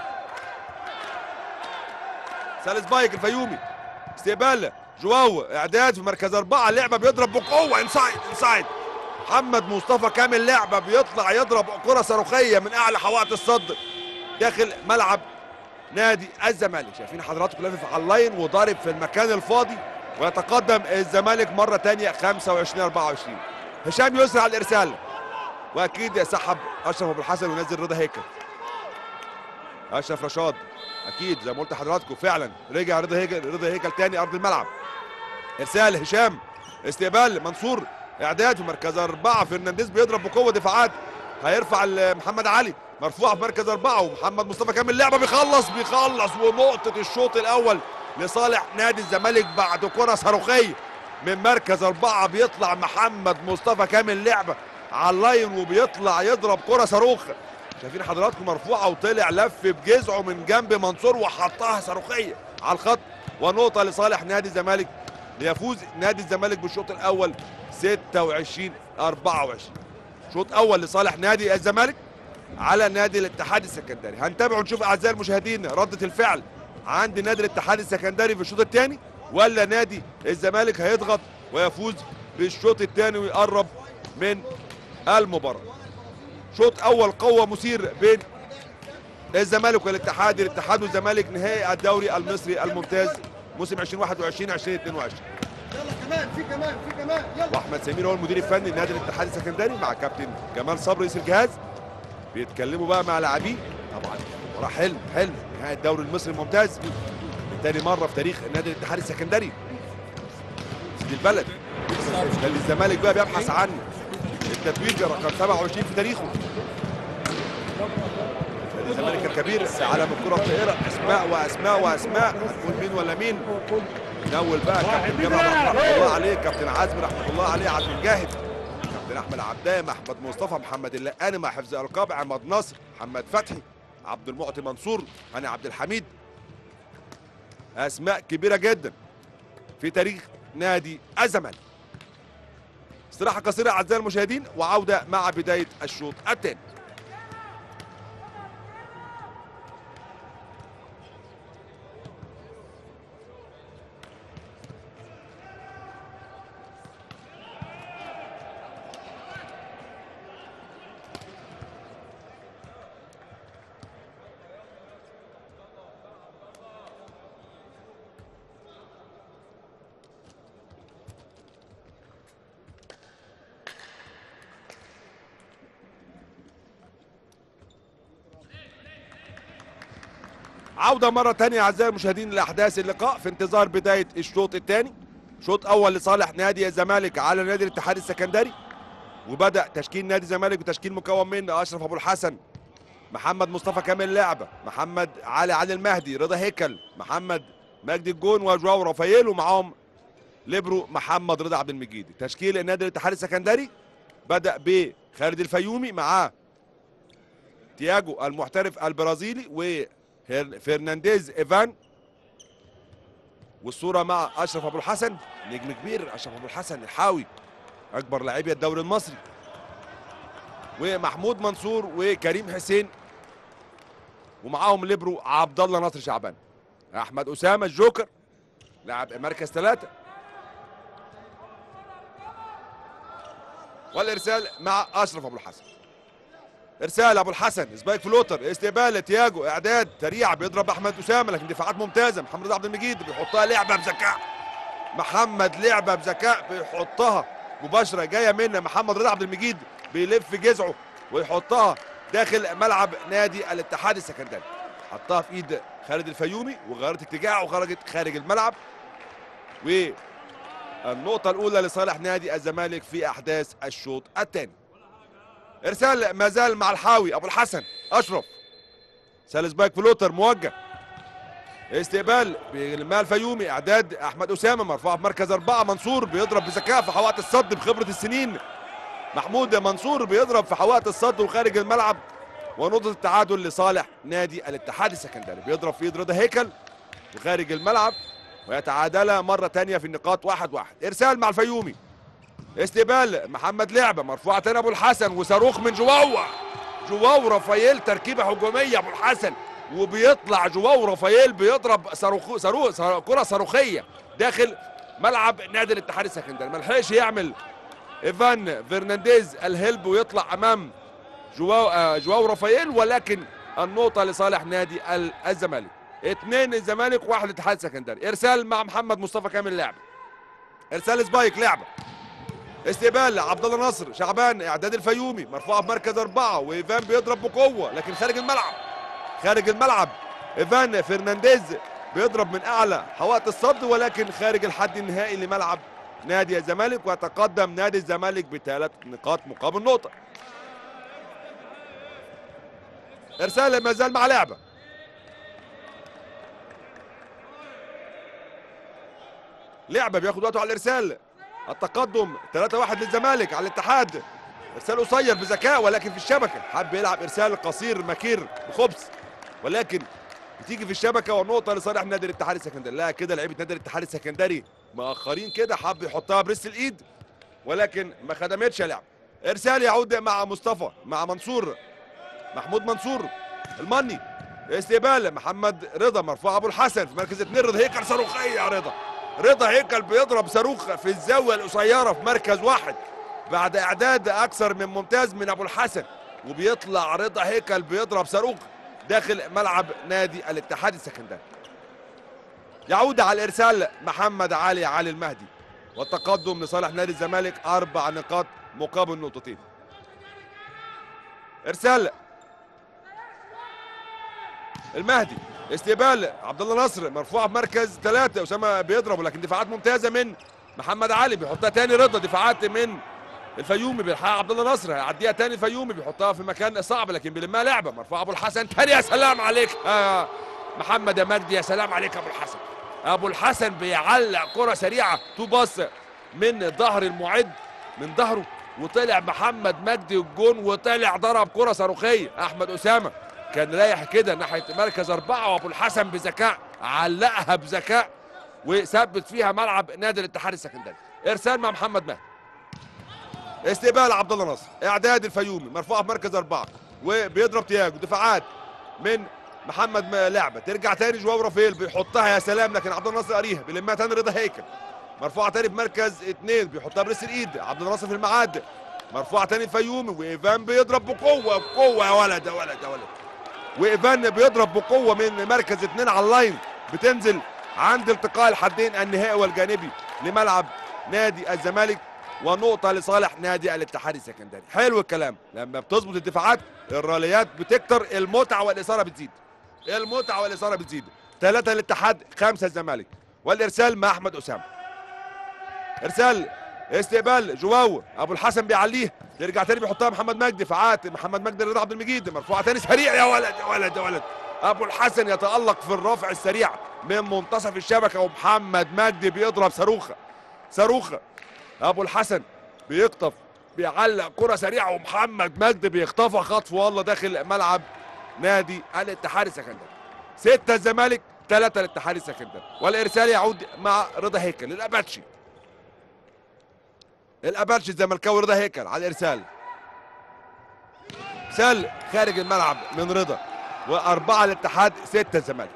سالس بايك الفيومي استقبال جواو اعداد في مركز اربعه لعبه بيضرب بقوه انسايد انسايد محمد مصطفى كامل لعبه بيطلع يضرب كره صاروخيه من اعلى حوائط الصد داخل ملعب نادي الزمالك شايفين حضراتكم لافف على اللاين وضارب في المكان الفاضي ويتقدم الزمالك مره ثانيه 25 24 هشام يسري على الارسال واكيد سحب اشرف ابو الحسن ونزل رضا هيكل اشرف رشاد اكيد زي ما قلت لحضراتكم فعلا رجع رضا هيكل رضا هيكل تاني ارض الملعب ارسال هشام استقبال منصور اعداد في مركز اربعه فرنانديز بيضرب بقوه دفاعات هيرفع محمد علي مرفوع في مركز اربعه ومحمد مصطفى كامل لعبه بيخلص بيخلص ونقطه الشوط الاول لصالح نادي الزمالك بعد كره صاروخيه من مركز اربعه بيطلع محمد مصطفى كامل لعبه على اللاين وبيطلع يضرب كره صاروخ شايفين حضراتكم مرفوعه وطلع لف بجذعه من جنب منصور وحطها صاروخيه على الخط ونقطه لصالح نادي الزمالك ليفوز نادي الزمالك بالشوط الاول 26 24 شوط اول لصالح نادي الزمالك على نادي الاتحاد السكندري هنتابع ونشوف اعزائي المشاهدين رده الفعل عند نادي الاتحاد السكندري في الشوط الثاني ولا نادي الزمالك هيضغط ويفوز بالشوط الثاني ويقرب من المباراه شوط اول قوه مثير بين الزمالك والاتحاد الاتحاد والزمالك نهائي الدوري المصري الممتاز موسم 2021 2022
يلا كمان في كمان في كمان يلا
واحمد سمير هو المدير الفني لنادي الاتحاد السكندري مع كابتن جمال صبري رئيس الجهاز بيتكلموا بقى مع لاعبين طبعا مباراه حلم حلم نهائي الدوري المصري الممتاز تاني مره في تاريخ نادي الاتحاد السكندري سيد البلد نادي الزمالك بقى بيبحث عن التتويج رقم 27 في تاريخه نادي الزمالك الكبير عالم الكره الطائره اسماء واسماء واسماء هتكون مين ولا مين نول بقى كابتن جمال رحمه الله عليه كابتن عزمي رحمه الله عليه عبد الجاهد كابتن احمد عبداه محمد مصطفى محمد اللقاني مع حفظ القاب عماد نصر محمد فتحي عبد المعطي منصور هاني عبد الحميد اسماء كبيره جدا في تاريخ نادي الزمالك استراحه قصيره اعزائي المشاهدين وعوده مع بدايه الشوط الثاني عودة مرة تانية أعزائي المشاهدين لأحداث اللقاء في انتظار بداية الشوط الثاني شوط أول لصالح نادي الزمالك على نادي الاتحاد السكندري وبدأ تشكيل نادي الزمالك بتشكيل مكون من أشرف أبو الحسن محمد مصطفى كامل لعبة محمد علي علي المهدي رضا هيكل محمد مجدي الجون وجواو رافائيل ومعاهم ليبرو محمد رضا عبد المجيد تشكيل نادي الاتحاد السكندري بدأ بخالد الفيومي معاه تياجو المحترف البرازيلي و فرنانديز ايفان والصوره مع اشرف ابو الحسن نجم كبير اشرف ابو الحسن الحاوي اكبر لاعبي الدوري المصري ومحمود منصور وكريم حسين ومعاهم ليبرو عبد الله ناصر شعبان احمد اسامه الجوكر لاعب مركز ثلاثه والارسال مع اشرف ابو الحسن ارسال ابو الحسن سبايك فلوتر استقبال تياجو اعداد سريع بيضرب احمد اسامه لكن دفاعات ممتازه محمد رضا عبد المجيد بيحطها لعبه بذكاء محمد لعبه بذكاء بيحطها مباشره جايه من محمد رضا عبد المجيد بيلف جذعه ويحطها داخل ملعب نادي الاتحاد السكندري حطها في ايد خالد الفيومي وغيرت اتجاهه وخرجت خارج الملعب والنقطة الأولى لصالح نادي الزمالك في أحداث الشوط الثاني إرسال ما زال مع الحاوي أبو الحسن أشرف سالس بايك فلوتر موجه استقبال بالمال الفيومي اعداد احمد اسامه مرفوعه في مركز اربعه منصور بيضرب بذكاء في حوائط الصد بخبره السنين محمود منصور بيضرب في حوائط الصد وخارج الملعب ونقطه التعادل لصالح نادي الاتحاد السكندري بيضرب في ايد رضا هيكل وخارج الملعب ويتعادل مره ثانيه في النقاط واحد واحد ارسال مع الفيومي استقبال محمد لعبه مرفوعه تاني ابو الحسن وصاروخ من جواو جواو رافائيل تركيبه هجوميه ابو الحسن وبيطلع جواو رافائيل بيضرب صاروخ صاروخ صاروخ- كره صاروخيه داخل ملعب نادي الاتحاد السكندري ما لحقش يعمل ايفان فرنانديز الهلب ويطلع امام جواو آه، جواو رافائيل ولكن النقطه لصالح نادي ال- الزمالك اثنين الزمالك واحد الاتحاد السكندري ارسال مع محمد مصطفى كامل لعبه ارسال سبايك لعبه استقبال عبد الله نصر شعبان اعداد الفيومي مرفوعه بمركز اربعه وايفان بيضرب بقوه لكن خارج الملعب خارج الملعب ايفان فرنانديز بيضرب من اعلى حوائط الصد ولكن خارج الحد النهائي لملعب نادي الزمالك ويتقدم نادي الزمالك بثلاث نقاط مقابل نقطه ارسال ما زال مع لعبه لعبه بياخد وقته على الارسال التقدم 3-1 للزمالك على الاتحاد ارسال قصير بذكاء ولكن في الشبكه حب يلعب ارسال قصير مكير بخبز ولكن بتيجي في الشبكه والنقطه لصالح نادي الاتحاد السكندري لا كده لعيبه نادي الاتحاد السكندري مأخرين كده حب يحطها بريس الايد ولكن ما خدمتش لعب ارسال يعود مع مصطفى مع منصور محمود منصور المني استقبال محمد رضا مرفوع ابو الحسن في مركز اثنين رضا هيكل صاروخيه يا رضا رضا هيكل بيضرب صاروخ في الزاويه القصيره في مركز واحد بعد اعداد اكثر من ممتاز من ابو الحسن وبيطلع رضا هيكل بيضرب صاروخ داخل ملعب نادي الاتحاد السكندري يعود على الارسال محمد علي علي المهدي والتقدم لصالح نادي الزمالك اربع نقاط مقابل نقطتين ارسال المهدي استقبال عبد الله نصر مرفوعه في مركز ثلاثه اسامه بيضرب ولكن دفاعات ممتازه من محمد علي بيحطها تاني رضا دفاعات من الفيومي بيلحقها عبد الله نصر هيعديها تاني الفيومي بيحطها في مكان صعب لكن بيلمها لعبه مرفوعه ابو الحسن تاني يا سلام عليك آه محمد يا مجدي يا سلام عليك ابو الحسن ابو الحسن بيعلق كره سريعه تو باص من ظهر المعد من ظهره وطلع محمد مجدي الجون وطلع ضرب كره صاروخيه احمد اسامه كان رايح كده ناحيه مركز اربعه وابو الحسن بذكاء علقها بذكاء وثبت فيها ملعب نادي الاتحاد السكندري ارسال مع محمد مهدي استقبال عبد الله نصر اعداد الفيومي مرفوعه في مركز اربعه وبيضرب تياجو دفاعات من محمد م- لعبه ترجع تاني جواو رافيل بيحطها يا سلام لكن عبد الله نصر قاريها بيلمها تاني رضا هيكل مرفوعه تاني في مركز اثنين بيحطها بريس الايد عبد الله نصر في المعاد مرفوعه تاني الفيومي وايفان بيضرب بقوه بقوه يا ولد يا ولد يا ولد وايفان بيضرب بقوه من مركز اثنين على اللاين بتنزل عند التقاء الحدين النهائي والجانبي لملعب نادي الزمالك ونقطة لصالح نادي الاتحاد السكندري حلو الكلام لما بتظبط الدفاعات الراليات بتكتر المتعة والإثارة بتزيد المتعة والإثارة بتزيد ثلاثة الاتحاد خمسة الزمالك والإرسال مع أحمد أسامة إرسال استقبال جواو أبو الحسن بيعليه يرجع تاني بيحطها محمد مجدي دفاعات محمد مجدي رضا عبد المجيد مرفوعة تاني سريع يا ولد يا ولد يا ولد أبو الحسن يتألق في الرفع السريع من منتصف الشبكة ومحمد مجدي بيضرب صاروخة صاروخة ابو الحسن بيخطف بيعلق كره سريعه ومحمد مجدي بيخطفها خطف والله داخل ملعب نادي الاتحاد السكندري ستة الزمالك ثلاثة الاتحاد السكندري والارسال يعود مع رضا هيكل الاباتشي الاباتشي الزملكاوي رضا هيكل على الارسال سال خارج الملعب من رضا واربعة الاتحاد ستة الزمالك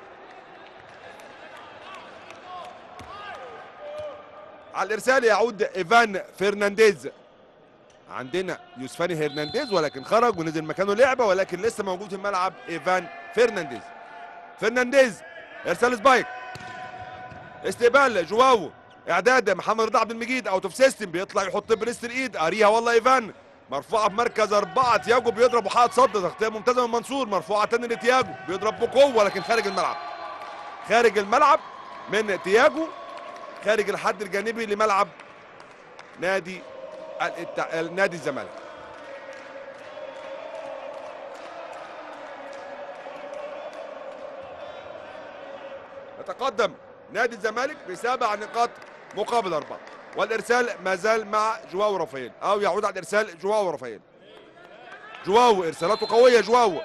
على الارسال يعود ايفان فرنانديز عندنا يوسفاني هرنانديز ولكن خرج ونزل مكانه لعبه ولكن لسه موجود في الملعب ايفان فرنانديز فرنانديز ارسال سبايك استقبال جواو اعداد محمد رضا عبد المجيد اوت اوف سيستم بيطلع يحط بريست الايد قاريها والله ايفان مرفوعه بمركز اربعه تياجو بيضرب وحاط صد تغطيه ممتازه من منصور مرفوعه تاني لتياجو بيضرب بقوه لكن خارج الملعب خارج الملعب من تياجو خارج الحد الجانبي لملعب نادي الاتع... نادي الزمالك يتقدم نادي الزمالك بسبع نقاط مقابل اربعه والارسال ما زال مع جواو رافائيل او يعود على الارسال جواو رافائيل جواو ارسالاته قويه جواو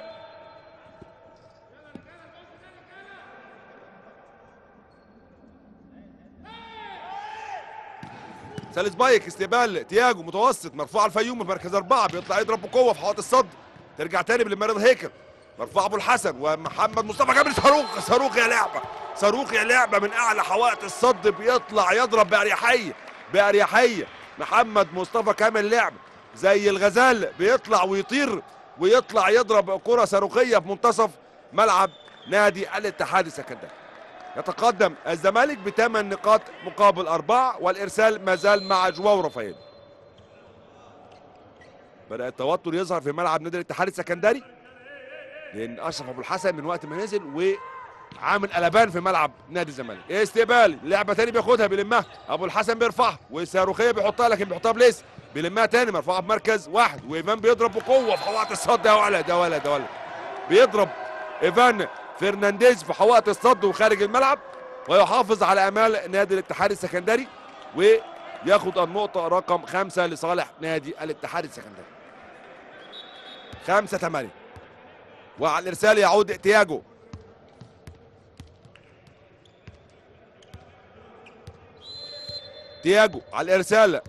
سالس بايك استقبال تياجو متوسط مرفوع الفيوم في مركز اربعه بيطلع يضرب بقوه في حوائط الصد ترجع تاني بالمرض هيكل مرفوع ابو الحسن ومحمد مصطفى كامل صاروخ صاروخ يا لعبه صاروخ يا لعبه من اعلى حوائط الصد بيطلع يضرب باريحيه باريحيه محمد مصطفى كامل لعب زي الغزال بيطلع ويطير ويطلع يضرب كره صاروخيه في منتصف ملعب نادي الاتحاد السكندري يتقدم الزمالك بثمان نقاط مقابل أربعة والإرسال ما زال مع جواو رافائيل بدأ التوتر يظهر في ملعب نادي الاتحاد السكندري لأن أشرف أبو الحسن من وقت ما نزل وعامل قلبان في ملعب نادي الزمالك استقبال لعبة تاني بياخدها بيلمها أبو الحسن بيرفعها وصاروخية بيحطها لكن بيحطها بليس بيلمها تاني مرفوعة بمركز واحد وإيفان بيضرب بقوة في حوائط الصد ده ولا ده ولا ده ولا بيضرب إيفان فرنانديز في حوائط الصد وخارج الملعب ويحافظ على امال نادي الاتحاد السكندري وياخد النقطة رقم خمسة لصالح نادي الاتحاد السكندري خمسة ثمانية وعلى الإرسال يعود تياجو تياجو على الإرسال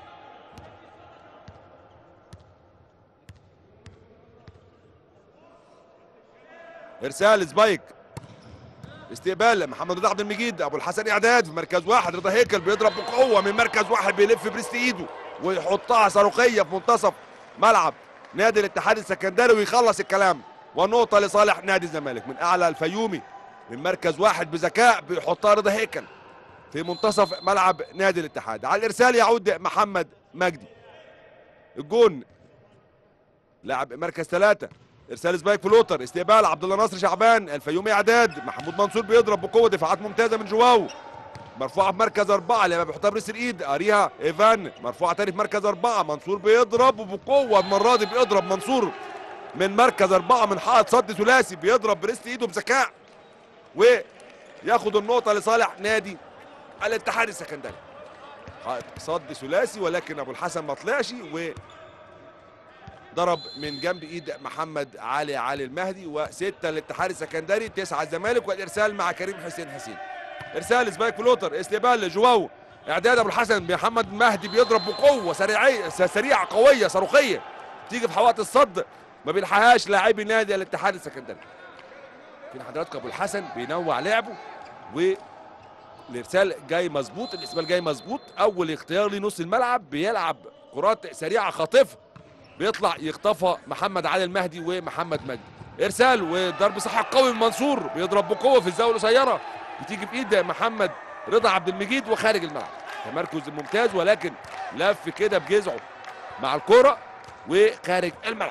ارسال سبايك استقبال محمد رضا عبد المجيد ابو الحسن اعداد في مركز واحد رضا هيكل بيضرب بقوه من مركز واحد بيلف بريست ايده ويحطها صاروخيه في منتصف ملعب نادي الاتحاد السكندري ويخلص الكلام والنقطه لصالح نادي الزمالك من اعلى الفيومي من مركز واحد بذكاء بيحطها رضا هيكل في منتصف ملعب نادي الاتحاد على الارسال يعود محمد مجدي الجون لاعب مركز ثلاثة ارسال سبايك فلوتر استقبال عبد الله ناصر شعبان الفيومي اعداد محمود منصور بيضرب بقوه دفاعات ممتازه من جواو مرفوعه في مركز اربعه لما بيحطها بريس الايد قاريها ايفان مرفوعه تاني في مركز اربعه منصور بيضرب بقوه المره دي بيضرب منصور من مركز اربعه من حائط صد ثلاثي بيضرب بريست ايده بذكاء وياخد النقطه لصالح نادي الاتحاد السكندري حائط صد ثلاثي ولكن ابو الحسن ما طلعش و ضرب من جنب ايد محمد علي علي المهدي وستة للاتحاد السكندري تسعة الزمالك والارسال مع كريم حسين حسين ارسال سبايك فلوتر استقبال لجواو اعداد ابو الحسن محمد مهدي بيضرب بقوه سريعيه سريعه قويه صاروخيه تيجي في حوائط الصد ما بيلحقهاش لاعبي نادي الاتحاد السكندري فين حضراتكم ابو الحسن بينوع لعبه والارسال جاي مظبوط الاستقبال جاي مظبوط اول اختيار ليه نص الملعب بيلعب كرات سريعه خاطفه بيطلع يخطفها محمد علي المهدي ومحمد مجدي ارسال وضرب صح قوي من منصور بيضرب بقوه في الزاويه القصيره بتيجي بايد محمد رضا عبد المجيد وخارج الملعب تمركز ممتاز ولكن لف كده بجذعه مع الكره وخارج الملعب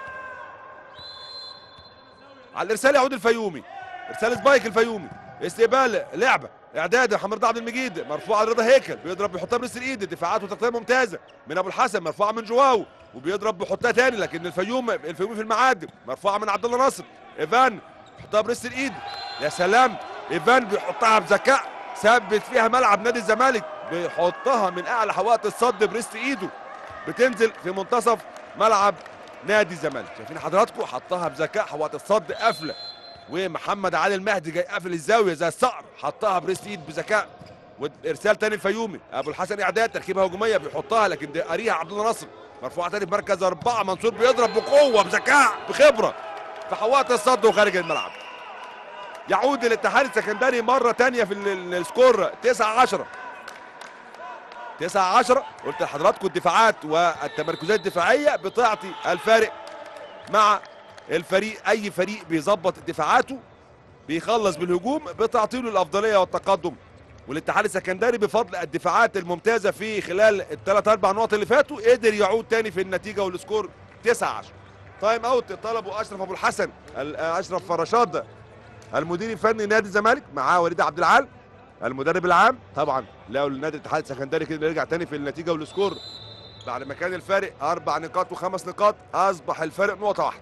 على الارسال يعود الفيومي ارسال سبايك الفيومي استقبال لعبه اعداد محمد رضا عبد المجيد مرفوعه رضا هيكل بيضرب بيحطها بريس الايد دفاعات وتغطيه ممتازه من ابو الحسن مرفوعه من جواو وبيضرب بيحطها تاني لكن الفيوم الفيوم في المعادن مرفوعه من عبد الله ناصر ايفان بيحطها بريس الايد يا سلام ايفان بيحطها بذكاء ثبت فيها ملعب نادي الزمالك بيحطها من اعلى حوائط الصد بريست ايده بتنزل في منتصف ملعب نادي الزمالك شايفين حضراتكم حطها بذكاء حوائط الصد قافله ومحمد علي المهدي جاي قافل الزاويه زي الصقر حطها بريست ايد بذكاء وارسال تاني الفيومي ابو الحسن اعداد تركيبه هجوميه بيحطها لكن ده قاريها عبد الله ناصر مرفوعه تاني في مركز اربعه منصور بيضرب بقوه بذكاء بخبره في حوائط الصد وخارج الملعب يعود الاتحاد السكندري مره تانية في ال- السكور 9 10 9 10 قلت لحضراتكم الدفاعات والتمركزات الدفاعيه بتعطي الفارق مع الفريق اي فريق بيظبط دفاعاته بيخلص بالهجوم بتعطي له الافضليه والتقدم والاتحاد السكندري بفضل الدفاعات الممتازه في خلال الثلاث اربع نقط اللي فاتوا قدر يعود تاني في النتيجه والسكور 9 10 تايم اوت طلبوا اشرف ابو الحسن ال- اشرف رشاد المدير الفني نادي الزمالك معاه وليد عبد العال المدرب العام طبعا لقوا النادي الاتحاد السكندري كده يرجع تاني في النتيجه والسكور بعد ما كان الفارق اربع نقاط وخمس نقاط اصبح الفارق نقطه واحده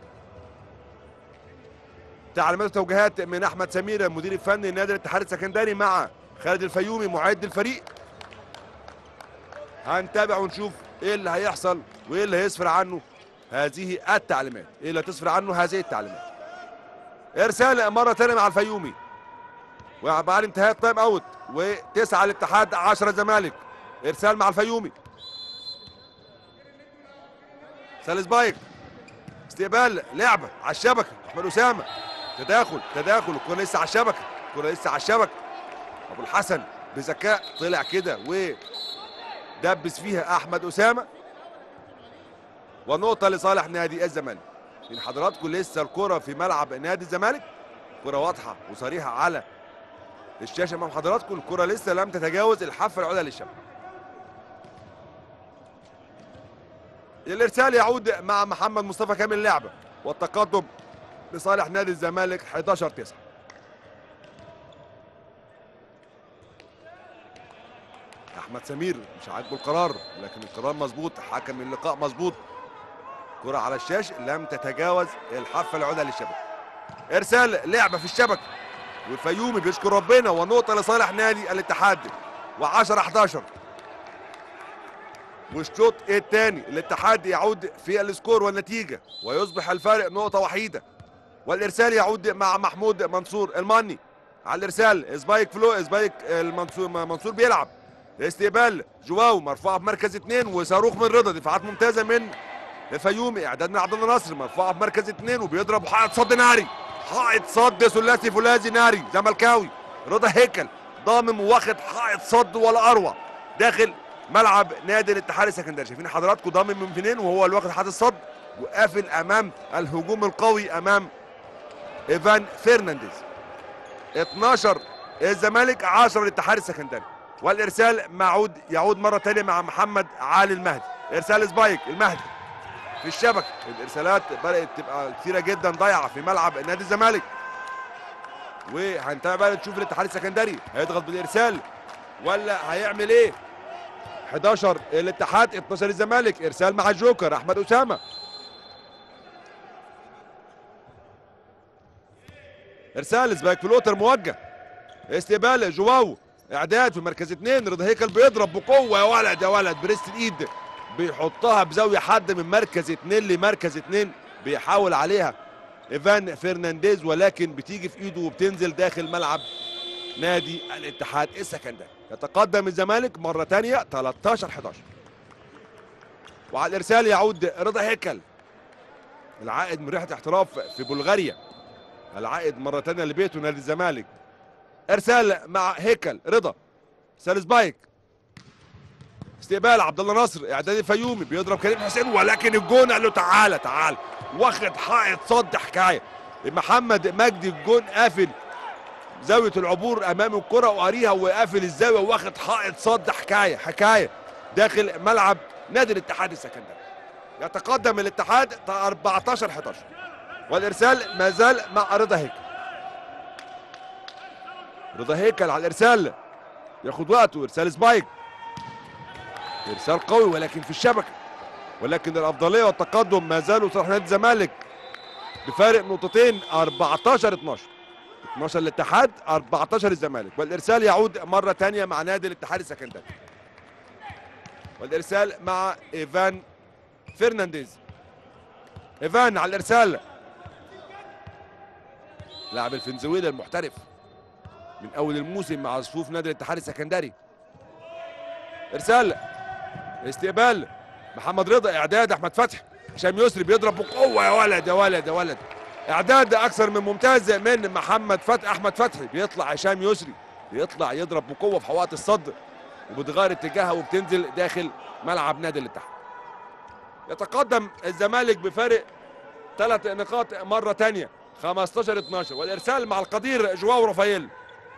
تعليمات وتوجيهات من احمد سمير المدير الفني لنادي الاتحاد السكندري مع خالد الفيومي معد الفريق هنتابع ونشوف ايه اللي هيحصل وايه اللي هيسفر عنه هذه التعليمات ايه اللي هتسفر عنه هذه التعليمات ارسال مره ثانيه مع الفيومي وبعد انتهاء التايم اوت وتسعه الاتحاد 10 الزمالك ارسال مع الفيومي سالس بايك استقبال لعبه على الشبكه احمد اسامه تداخل تداخل الكره لسه على الشبكه الكره لسه على الشبكه ابو الحسن بذكاء طلع كده ودبس فيها احمد اسامه ونقطه لصالح نادي الزمالك من حضراتكم لسه الكره في ملعب نادي الزمالك كره واضحه وصريحه على الشاشه امام حضراتكم الكره لسه لم تتجاوز الحافه العليا للشبكه الارسال يعود مع محمد مصطفى كامل اللعبه والتقدم لصالح نادي الزمالك 11 9 احمد سمير مش عاجبه القرار لكن القرار مظبوط حكم اللقاء مظبوط كرة على الشاش لم تتجاوز الحافة العليا للشبكة ارسال لعبة في الشبكة والفيومي بيشكر ربنا ونقطة لصالح نادي الاتحاد و10 11 والشوط الثاني الاتحاد يعود في السكور والنتيجة ويصبح الفارق نقطة وحيدة والارسال يعود مع محمود منصور الماني على الارسال سبايك فلو سبايك المنصور منصور بيلعب استقبال جواو مرفوعه بمركز اثنين وصاروخ من رضا دفاعات ممتازه من الفيومي اعداد من عبد الله نصر مرفوعه بمركز اثنين وبيضرب حائط صد ناري حائط صد ثلاثي فولاذي ناري زملكاوي رضا هيكل ضامم واخد حائط صد ولا اروع داخل ملعب نادي الاتحاد السكندري شايفين حضراتكم ضامم من فينين وهو اللي واخد حائط الصد وقافل امام الهجوم القوي امام ايفان فرنانديز 12 الزمالك 10 الاتحاد السكندري والارسال معود يعود مره ثانيه مع محمد علي المهدي ارسال سبايك المهدي في الشبكه الارسالات بدات تبقى كثيره جدا ضايعه في ملعب نادي الزمالك وهنتابع بقى نشوف الاتحاد السكندري هيضغط بالارسال ولا هيعمل ايه 11 الاتحاد 12 الزمالك ارسال مع الجوكر احمد اسامه ارسال سبايك فلوتر موجه استقبال جواو اعداد في مركز اثنين رضا هيكل بيضرب بقوه يا ولد يا ولد بريست الايد بيحطها بزاويه حد من مركز اثنين لمركز اثنين بيحاول عليها ايفان فرنانديز ولكن بتيجي في ايده وبتنزل داخل ملعب نادي الاتحاد السكندري يتقدم الزمالك مره ثانيه 13 11 وعلى الارسال يعود رضا هيكل العائد من رحله احتراف في بلغاريا العائد مره ثانيه لبيته نادي الزمالك ارسال مع هيكل رضا ارسال سبايك استقبال عبد الله نصر اعداد الفيومي بيضرب كريم حسين ولكن الجون قال له تعالى تعالى واخد حائط صد حكايه محمد مجدي الجون قافل زاويه العبور امام الكره وقاريها وقافل الزاويه واخد حائط صد حكايه حكايه داخل ملعب نادي الاتحاد السكندري يتقدم الاتحاد 14 11 والارسال ما زال مع رضا هيكل رضا هيكل على الارسال ياخد وقته ارسال سبايك ارسال قوي ولكن في الشبكه ولكن الافضليه والتقدم ما زالوا صالح نادي الزمالك بفارق نقطتين 14 12 12 الاتحاد 14 الزمالك والارسال يعود مره ثانيه مع نادي الاتحاد السكندري والارسال مع ايفان فرنانديز ايفان على الارسال لاعب الفنزويلا المحترف من اول الموسم مع صفوف نادي الاتحاد السكندري ارسال استقبال محمد رضا اعداد احمد فتحي هشام يسري بيضرب بقوه يا ولد يا ولد يا ولد اعداد اكثر من ممتاز من محمد فتحي احمد فتحي بيطلع هشام يسري بيطلع يضرب بقوه في حوائط الصد وبتغير اتجاهها وبتنزل داخل ملعب نادي الاتحاد يتقدم الزمالك بفارق ثلاث نقاط مره تانية 15 12 والارسال مع القدير جواو رافائيل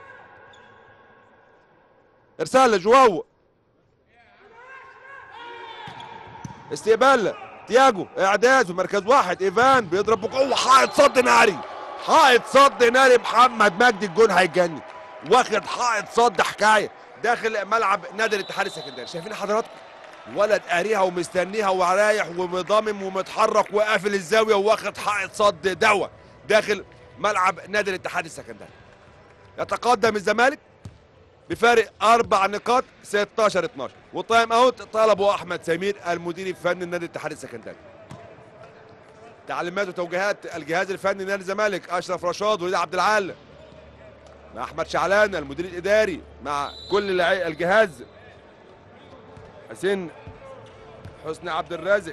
ارسال جواو استقبال تياجو اعداد في مركز واحد ايفان بيضرب بقوه حائط صد ناري حائط صد ناري محمد مجدي الجون هيجنن واخد حائط صد حكايه داخل ملعب نادي الاتحاد السكندري شايفين حضراتكم ولد قاريها ومستنيها ورايح ومضامم ومتحرك وقافل الزاويه واخد حائط صد دوا داخل ملعب نادي الاتحاد السكندري يتقدم الزمالك بفارق اربع نقاط 16 12 وتايم اوت طلبه احمد سمير المدير الفني لنادي الاتحاد السكندري تعليمات وتوجيهات الجهاز الفني لنادي الزمالك اشرف رشاد وليد عبد العال مع احمد شعلان المدير الاداري مع كل الع- الجهاز حسين حسني عبد الرازق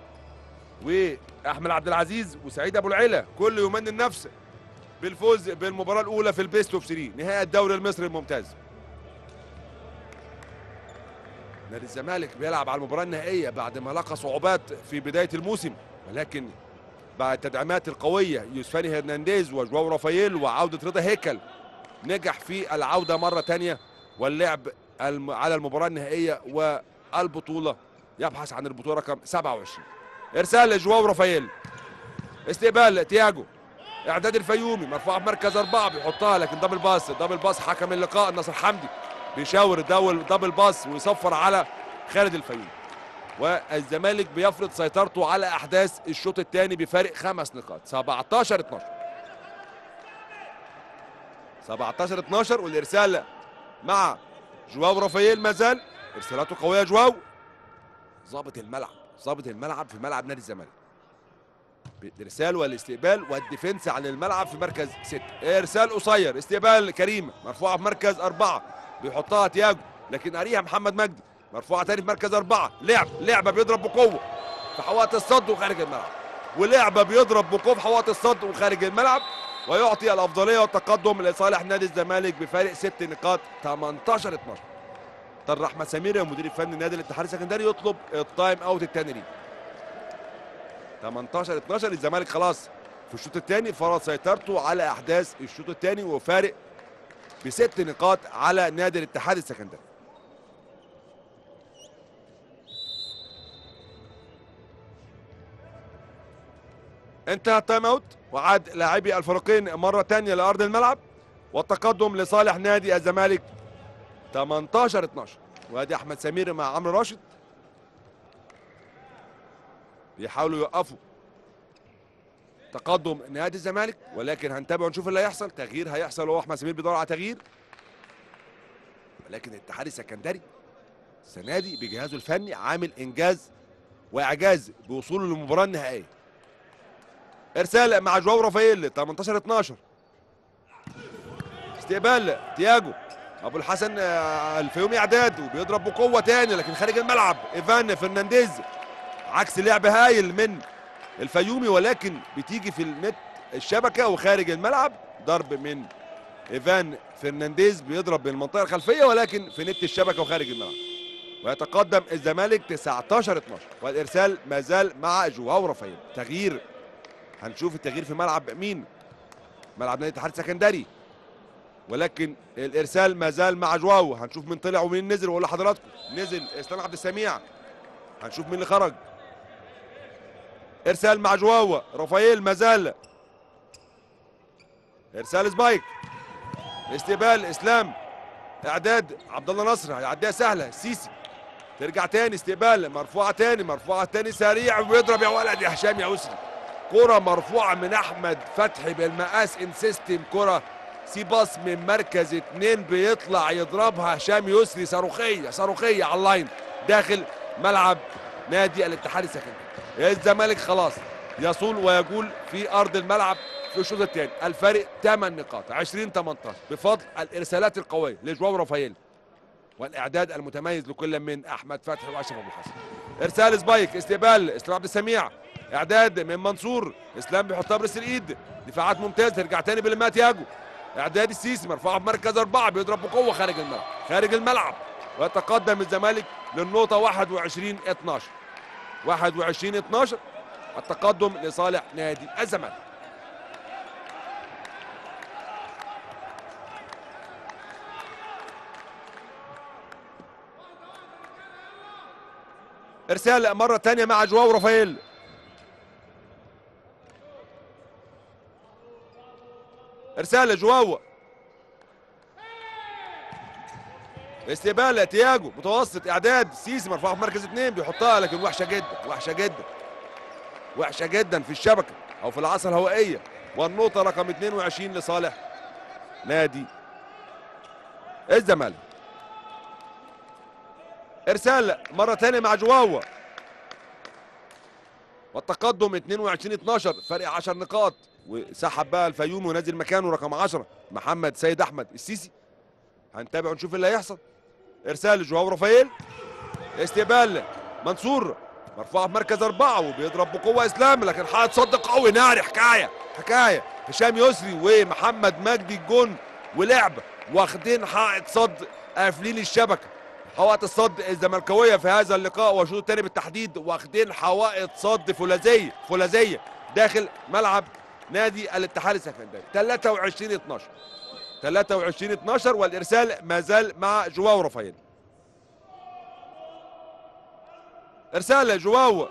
واحمد عبد العزيز وسعيد ابو العلا كل يمني النفس بالفوز بالمباراه الاولى في البيست اوف 3 نهائي الدوري المصري الممتاز نادي الزمالك بيلعب على المباراه النهائيه بعد ما لقى صعوبات في بدايه الموسم ولكن بعد التدعيمات القويه يوسفاني هرنانديز وجواو رافائيل وعوده رضا هيكل نجح في العوده مره تانية واللعب الم- على المباراه النهائيه والبطوله يبحث عن البطوله رقم 27 ارسال لجواو رافائيل استقبال تياجو اعداد الفيومي مرفوعه في مركز اربعه بيحطها لكن دبل باس دبل باس حكم اللقاء ناصر حمدي بيشاور دبل دبل باس ويصفر على خالد الفيومي والزمالك بيفرض سيطرته على احداث الشوط الثاني بفارق خمس نقاط 17 12 17 12 والارسال مع جواو رافائيل ما زال ارسالاته قويه جواو ظابط الملعب ظابط الملعب في ملعب نادي الزمالك الارسال والاستقبال والديفنس عن الملعب في مركز ستة ارسال قصير استقبال كريم مرفوعه في مركز أربعة بيحطها تياجو لكن قاريها محمد مجدي مرفوعه تاني في مركز أربعة لعب لعبه بيضرب بقوه في حوائط الصد وخارج الملعب ولعبه بيضرب بقوه في حوائط الصد وخارج الملعب ويعطي الافضليه والتقدم لصالح نادي الزمالك بفارق ست نقاط 18 12 اضطر احمد سمير المدير الفني نادي الاتحاد السكندري يطلب التايم اوت الثاني ليه 18 12 الزمالك خلاص في الشوط الثاني فرض سيطرته على احداث الشوط الثاني وفارق بست نقاط على نادي الاتحاد السكندري انتهى التايم اوت وعاد لاعبي الفريقين مره ثانيه لارض الملعب والتقدم لصالح نادي الزمالك 18 12 وادي احمد سمير مع عمرو راشد بيحاولوا يوقفوا تقدم نادي الزمالك ولكن هنتابع ونشوف اللي هيحصل تغيير هيحصل وهو احمد سمير بيدور على تغيير ولكن الاتحاد السكندري السنه دي بجهازه الفني عامل انجاز واعجاز بوصوله للمباراه النهائيه ارسال مع جواو رافائيل 18 12 استقبال تياجو ابو الحسن آه، الفيومي اعداد وبيضرب بقوه تاني لكن خارج الملعب ايفان فرنانديز عكس لعب هايل من الفيومي ولكن بتيجي في النت الشبكه وخارج الملعب ضرب من ايفان فرنانديز بيضرب بالمنطقه الخلفيه ولكن في نت الشبكه وخارج الملعب ويتقدم الزمالك 19 12 والارسال ما زال مع جواو رافائيل تغيير هنشوف التغيير في ملعب مين ملعب نادي الاتحاد السكندري ولكن الارسال ما زال مع جواو هنشوف مين طلع ومين نزل واقول لحضراتكم نزل اسلام عبد السميع هنشوف مين اللي خرج ارسال مع جواو رافائيل ما زال ارسال سبايك استقبال اسلام اعداد عبد الله نصر هيعديها سهله سيسي ترجع تاني استقبال مرفوعه تاني مرفوعه تاني سريع ويضرب يا ولد يا هشام يا يسري كرة مرفوعة من أحمد فتحي بالمقاس ان سيستم كرة سي باص من مركز اتنين بيطلع يضربها هشام يسري صاروخية صاروخية على اللاين داخل ملعب نادي الاتحاد السكندري الزمالك خلاص يصول ويجول في أرض الملعب في الشوط الثاني الفارق 8 نقاط 20 18 بفضل الإرسالات القوية لجواو رافائيل والاعداد المتميز لكل من احمد فتحي واشرف ابو الحسن ارسال سبايك استقبال اسلام عبد السميع اعداد من منصور اسلام بيحطها بريس الايد دفاعات ممتاز ترجع تاني بالمات ياجو اعداد السيسي مرفوعه في مركز اربعه بيضرب بقوه خارج الملعب خارج الملعب ويتقدم الزمالك للنقطة 21 12 21 12 التقدم لصالح نادي الزمالك ارسال مرة تانية مع جواو رافائيل ارسال جواو استقبال تياجو متوسط اعداد سيسي مرفوعه في مركز اثنين بيحطها لكن وحشه جدا وحشه جدا وحشه جدا في الشبكه او في العصا الهوائيه والنقطه رقم 22 لصالح نادي الزمالك ارسال مره ثانيه مع جواوا والتقدم 22 12 فرق 10 نقاط وسحب بقى الفيوم ونزل مكانه رقم 10 محمد سيد احمد السيسي هنتابع ونشوف اللي هيحصل ارسال جواو رافائيل استقبال منصور مرفوعه في مركز اربعه وبيضرب بقوه اسلام لكن حائط صد قوي ناري حكايه حكايه هشام يسري ومحمد مجدي الجون ولعب واخدين حائط صد قافلين الشبكه حوائط الصد الزملكاويه في هذا اللقاء والشوط الثاني بالتحديد واخدين حوائط صد فولاذيه فولاذيه داخل ملعب نادي الاتحاد السكندري 23 12 23 12 والارسال ما زال مع جواو رافائيل ارسال جواو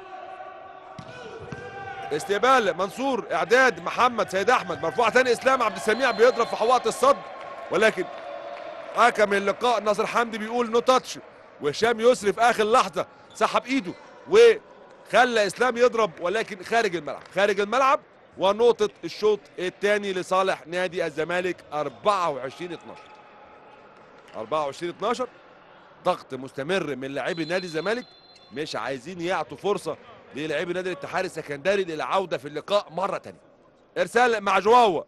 استقبال منصور اعداد محمد سيد احمد مرفوعه ثاني اسلام عبد السميع بيضرب في حوائط الصد ولكن حكم اللقاء ناصر حمدي بيقول نو تاتش وهشام يسري في اخر لحظه سحب ايده وخلى اسلام يضرب ولكن خارج الملعب خارج الملعب ونقطة الشوط الثاني لصالح نادي الزمالك 24 12 24 12 ضغط مستمر من لاعبي نادي الزمالك مش عايزين يعطوا فرصة للاعبي نادي الاتحاد السكندري للعودة في اللقاء مرة ثانية ارسال مع جواوا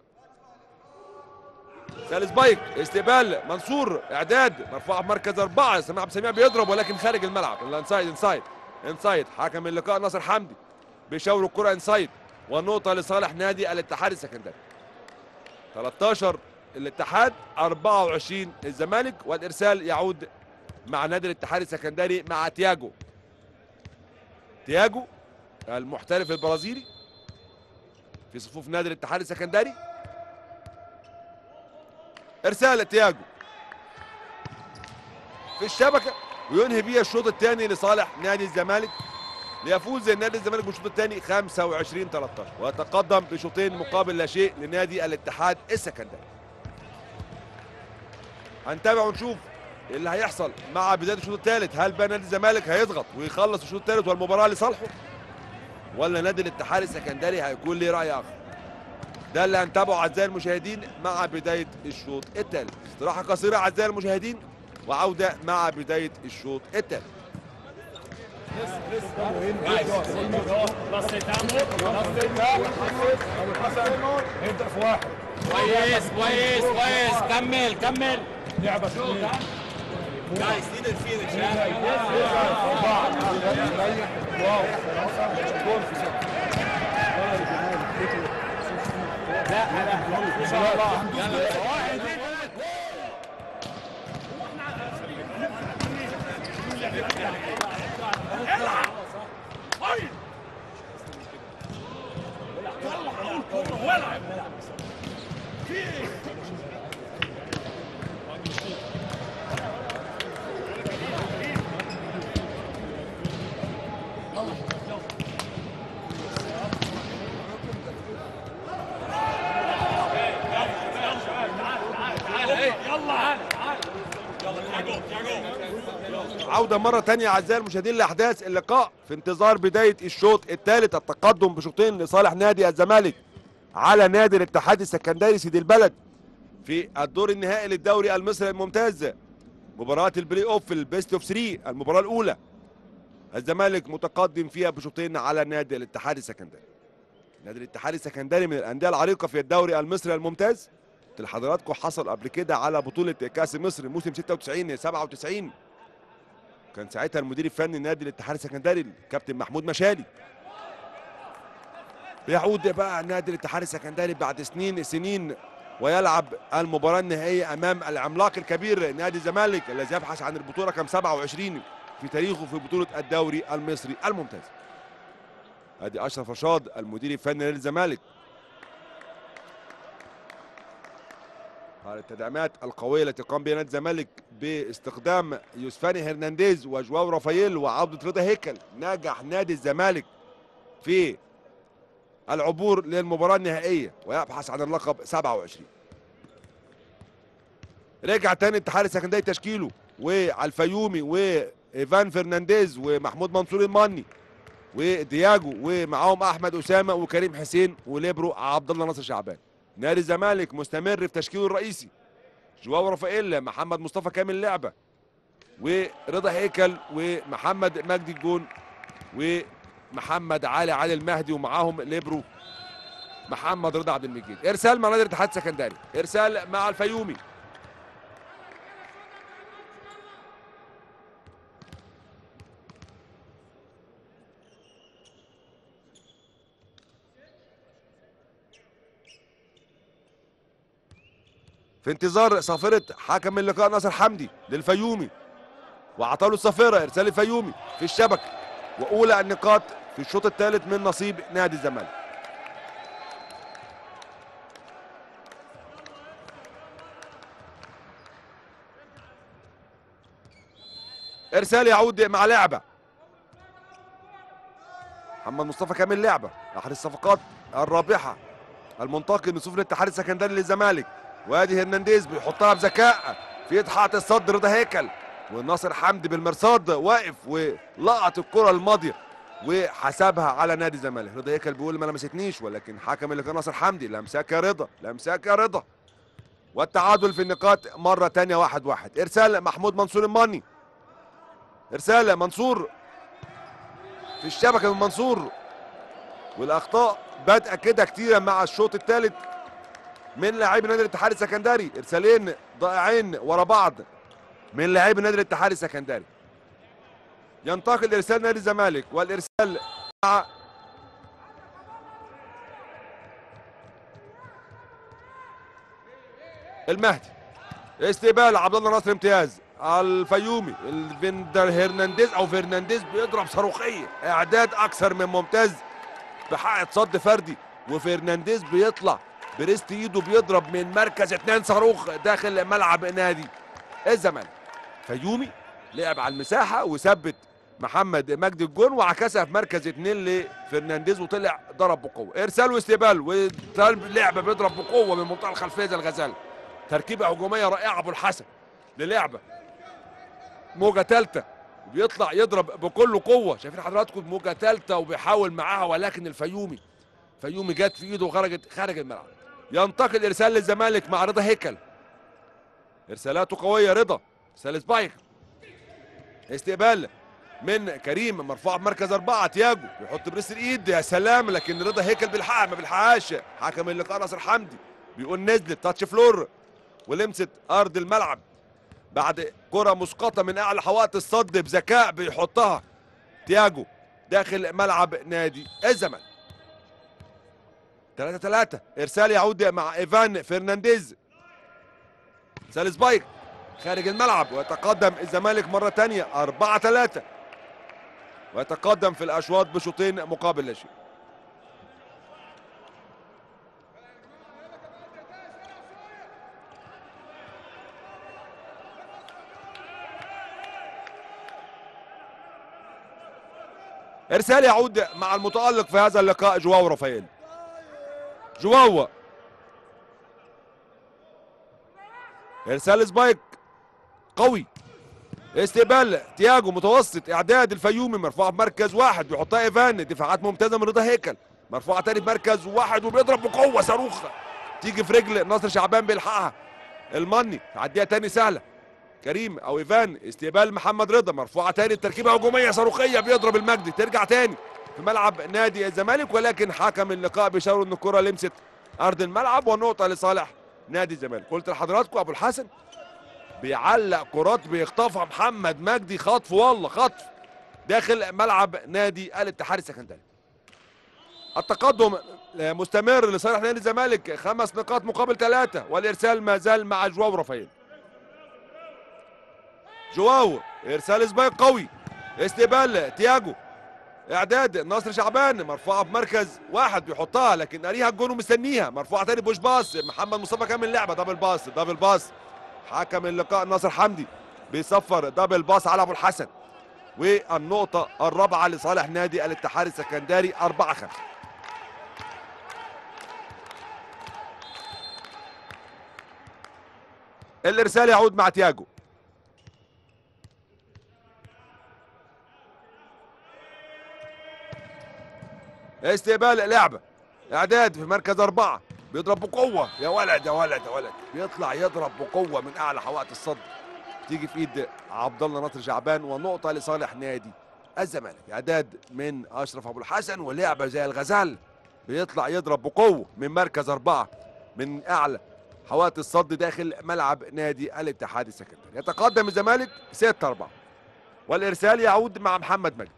ثالث بايك استقبال منصور اعداد مرفوعه في مركز اربعه سماع عبد السميع بيضرب ولكن خارج الملعب الانسايد انسايد انسايد حكم اللقاء ناصر حمدي بيشاور الكره انسايد والنقطه لصالح نادي الاتحاد السكندري 13 الاتحاد 24 الزمالك والارسال يعود مع نادي الاتحاد السكندري مع تياجو تياجو المحترف البرازيلي في صفوف نادي الاتحاد السكندري ارسال تياجو في الشبكه وينهي بيها الشوط الثاني لصالح نادي الزمالك ليفوز نادي الزمالك بالشوط الثاني 25 13 ويتقدم بشوطين مقابل لا شيء لنادي الاتحاد السكندري هنتابع ونشوف إيه اللي هيحصل مع بدايه الشوط الثالث هل بقى نادي الزمالك هيضغط ويخلص الشوط الثالث والمباراه لصالحه ولا نادي الاتحاد السكندري هيكون ليه راي اخر ده اللي هنتابعه اعزائي المشاهدين مع بدايه الشوط الثالث استراحه قصيره اعزائي المشاهدين وعوده مع بدايه الشوط الثالث
ابدا في واحد
كويس كويس كويس كمل كمل
لعبه اثنين
جايز need the finish
اربعه ريح واو ثلاثه جول في سته
ان شاء الله
عودة مرة تانية أعزائي المشاهدين لأحداث اللقاء في انتظار بداية الشوط الثالث التقدم بشوطين لصالح نادي الزمالك على نادي الاتحاد السكندري سيدي البلد في الدور النهائي للدوري المصري الممتاز مباراة البلاي اوف البيست اوف 3 المباراة الأولى الزمالك متقدم فيها بشوطين على نادي الاتحاد السكندري نادي الاتحاد السكندري من الأندية العريقة في الدوري المصري الممتاز قلت لحضراتكم حصل قبل كده على بطولة كأس مصر موسم 96 97 كان ساعتها المدير الفني نادي الاتحاد السكندري الكابتن محمود مشالي بيعود بقى نادي الاتحاد السكندري بعد سنين سنين ويلعب المباراة النهائية أمام العملاق الكبير نادي الزمالك الذي يبحث عن البطولة رقم 27 في تاريخه في بطولة الدوري المصري الممتاز ادي اشرف رشاد المدير الفني لنادي الزمالك على التدعيمات القوية التي قام بها نادي الزمالك باستخدام يوسفاني هرنانديز وجواو رافائيل وعودة رضا هيكل نجح نادي الزمالك في العبور للمباراة النهائية ويبحث عن اللقب 27 رجع تاني الاتحاد السكندري تشكيله وعلى الفيومي وايفان فرنانديز ومحمود منصور الماني ودياجو ومعاهم احمد اسامه وكريم حسين وليبرو عبد الله ناصر شعبان نادي الزمالك مستمر في تشكيله الرئيسي جواو رافائيل محمد مصطفى كامل لعبه ورضا هيكل ومحمد مجدي الجون ومحمد علي علي المهدي ومعاهم ليبرو محمد رضا عبد المجيد ارسال مع نادي الاتحاد السكندري ارسال مع الفيومي في انتظار صافرة حكم اللقاء ناصر حمدي للفيومي وعطاله الصافرة ارسال الفيومي في الشبكة واولى النقاط في الشوط الثالث من نصيب نادي الزمالك ارسال يعود مع لعبه محمد مصطفى كامل لعبه احد الصفقات الرابحه المنتقل من صفر الاتحاد السكندري للزمالك وادي هرنانديز بيحطها بذكاء في اتحاد الصد رضا هيكل والناصر حمدي بالمرصاد واقف ولقط الكره الماضيه وحسبها على نادي الزمالك رضا هيكل بيقول ما لمستنيش ولكن حكم اللي كان ناصر حمدي لمساك يا رضا لمساك يا رضا والتعادل في النقاط مره تانية واحد واحد ارسال محمود منصور الماني ارسال منصور في الشبكه من منصور والاخطاء بادئه كده كتيره مع الشوط الثالث من لاعبي نادي الاتحاد السكندري ارسالين ضائعين ورا بعض من لاعبي نادي الاتحاد السكندري ينتقل ارسال نادي الزمالك والارسال مع المهدي استقبال عبد الله ناصر امتياز الفيومي الفندر هرنانديز او فرنانديز بيضرب صاروخيه اعداد اكثر من ممتاز بحق صد فردي وفرنانديز بيطلع بريست ايده بيضرب من مركز اتنين صاروخ داخل ملعب نادي الزمالك فيومي لعب على المساحه وثبت محمد مجدي الجون وعكسها في مركز اتنين لفرنانديز وطلع ضرب بقوه ارسال واستقبال ولعبه بيضرب بقوه من منطقه الخلفيه زي الغزال تركيبه هجوميه رائعه ابو الحسن للعبه موجه ثالثه بيطلع يضرب بكل قوه شايفين حضراتكم موجه ثالثه وبيحاول معاها ولكن الفيومي فيومي جت في ايده وخرجت خارج الملعب ينتقل ارسال للزمالك مع رضا هيكل ارسالاته قويه رضا ارسال سبايك استقبال من كريم مرفوع بمركز اربعه تياجو بيحط بريس الايد يا سلام لكن رضا هيكل بيلحقها ما بيلحقهاش حكم اللقاء ناصر حمدي بيقول نزلت تاتش فلور ولمست ارض الملعب بعد كره مسقطه من اعلى حوائط الصد بذكاء بيحطها تياجو داخل ملعب نادي الزمالك 3 3 ارسال يعود مع ايفان فرنانديز ارسال سبايك خارج الملعب ويتقدم الزمالك مره ثانيه 4 3 ويتقدم في الاشواط بشوطين مقابل لا شيء ارسال يعود مع المتالق في هذا اللقاء جواو رافائيل جواو ارسال سبايك قوي استقبال تياجو متوسط اعداد الفيومي مرفوعه بمركز واحد بيحطها ايفان دفاعات ممتازه من رضا هيكل مرفوعه تاني بمركز واحد وبيضرب بقوه صاروخ تيجي في رجل ناصر شعبان بيلحقها المني تعديها تاني سهله كريم او ايفان استقبال محمد رضا مرفوعه تاني التركيبه هجوميه صاروخيه بيضرب المجدي ترجع تاني في ملعب نادي الزمالك ولكن حكم اللقاء بيشاور ان الكره لمست ارض الملعب والنقطه لصالح نادي الزمالك قلت لحضراتكم ابو الحسن بيعلق كرات بيخطفها محمد مجدي خطف والله خطف داخل ملعب نادي الاتحاد السكندري التقدم مستمر لصالح نادي الزمالك خمس نقاط مقابل ثلاثة والإرسال ما زال مع جواو رافائيل جواو إرسال سبايك قوي استقبال تياجو إعداد ناصر شعبان مرفوعة بمركز واحد بيحطها لكن قاريها الجون ومستنيها مرفوعة تاني بوش باص محمد مصطفى كامل اللعبة دبل باص دبل باص حكم اللقاء ناصر حمدي بيصفر دبل باص على أبو الحسن والنقطة الرابعة لصالح نادي الاتحاد السكندري 4 5 الارسال يعود مع تياجو استقبال لعبه اعداد في مركز اربعه بيضرب بقوه يا ولد يا ولد يا ولد بيطلع يضرب بقوه من اعلى حوائط الصد تيجي في ايد عبد الله ناصر شعبان ونقطه لصالح نادي الزمالك اعداد من اشرف ابو الحسن ولعبه زي الغزال بيطلع يضرب بقوه من مركز اربعه من اعلى حوائط الصد داخل ملعب نادي الاتحاد السكندري يتقدم الزمالك 6 4 والارسال يعود مع محمد مجدي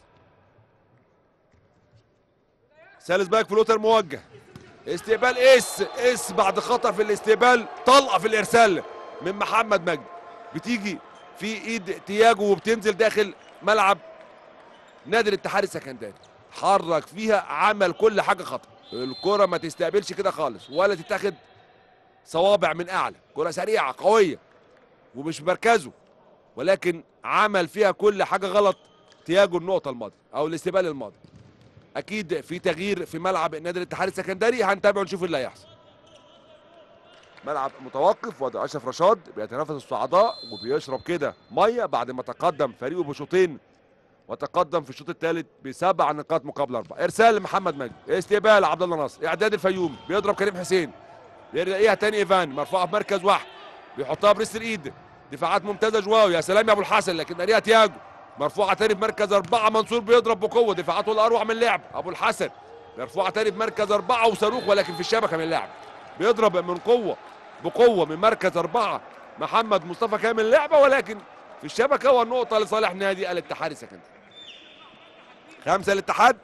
ثالث باك فلوتر موجه استقبال اس اس بعد خطا في الاستقبال طلقه في الارسال من محمد مجدي بتيجي في ايد تياجو وبتنزل داخل ملعب نادي الاتحاد السكندري حرك فيها عمل كل حاجه خطا الكره ما تستقبلش كده خالص ولا تتاخد صوابع من اعلى كره سريعه قويه ومش مركزه ولكن عمل فيها كل حاجه غلط تياجو النقطه الماضيه او الاستقبال الماضي اكيد في تغيير في ملعب نادي الاتحاد السكندري هنتابع ونشوف اللي هيحصل ملعب متوقف وادي اشرف رشاد بيتنافس الصعداء وبيشرب كده ميه بعد ما تقدم فريقه بشوطين وتقدم في الشوط الثالث بسبع نقاط مقابل اربعه ارسال لمحمد مجدي استقبال عبد الله ناصر اعداد الفيوم بيضرب كريم حسين بيلاقيها تاني ايفان مرفوعه بمركز واحد بيحطها بريست الايد دفاعات ممتازه جواو يا سلام يا ابو الحسن لكن قاريها تياجو مرفوعه تاني بمركز اربعه منصور بيضرب بقوه دفاعاته الاروع من اللعب ابو الحسن مرفوعه تاني بمركز اربعه وصاروخ ولكن في الشبكه من اللعب بيضرب من قوه بقوه من مركز اربعه محمد مصطفى كامل لعبه ولكن في الشبكه والنقطه لصالح نادي الاتحاد السكندري خمسه الاتحاد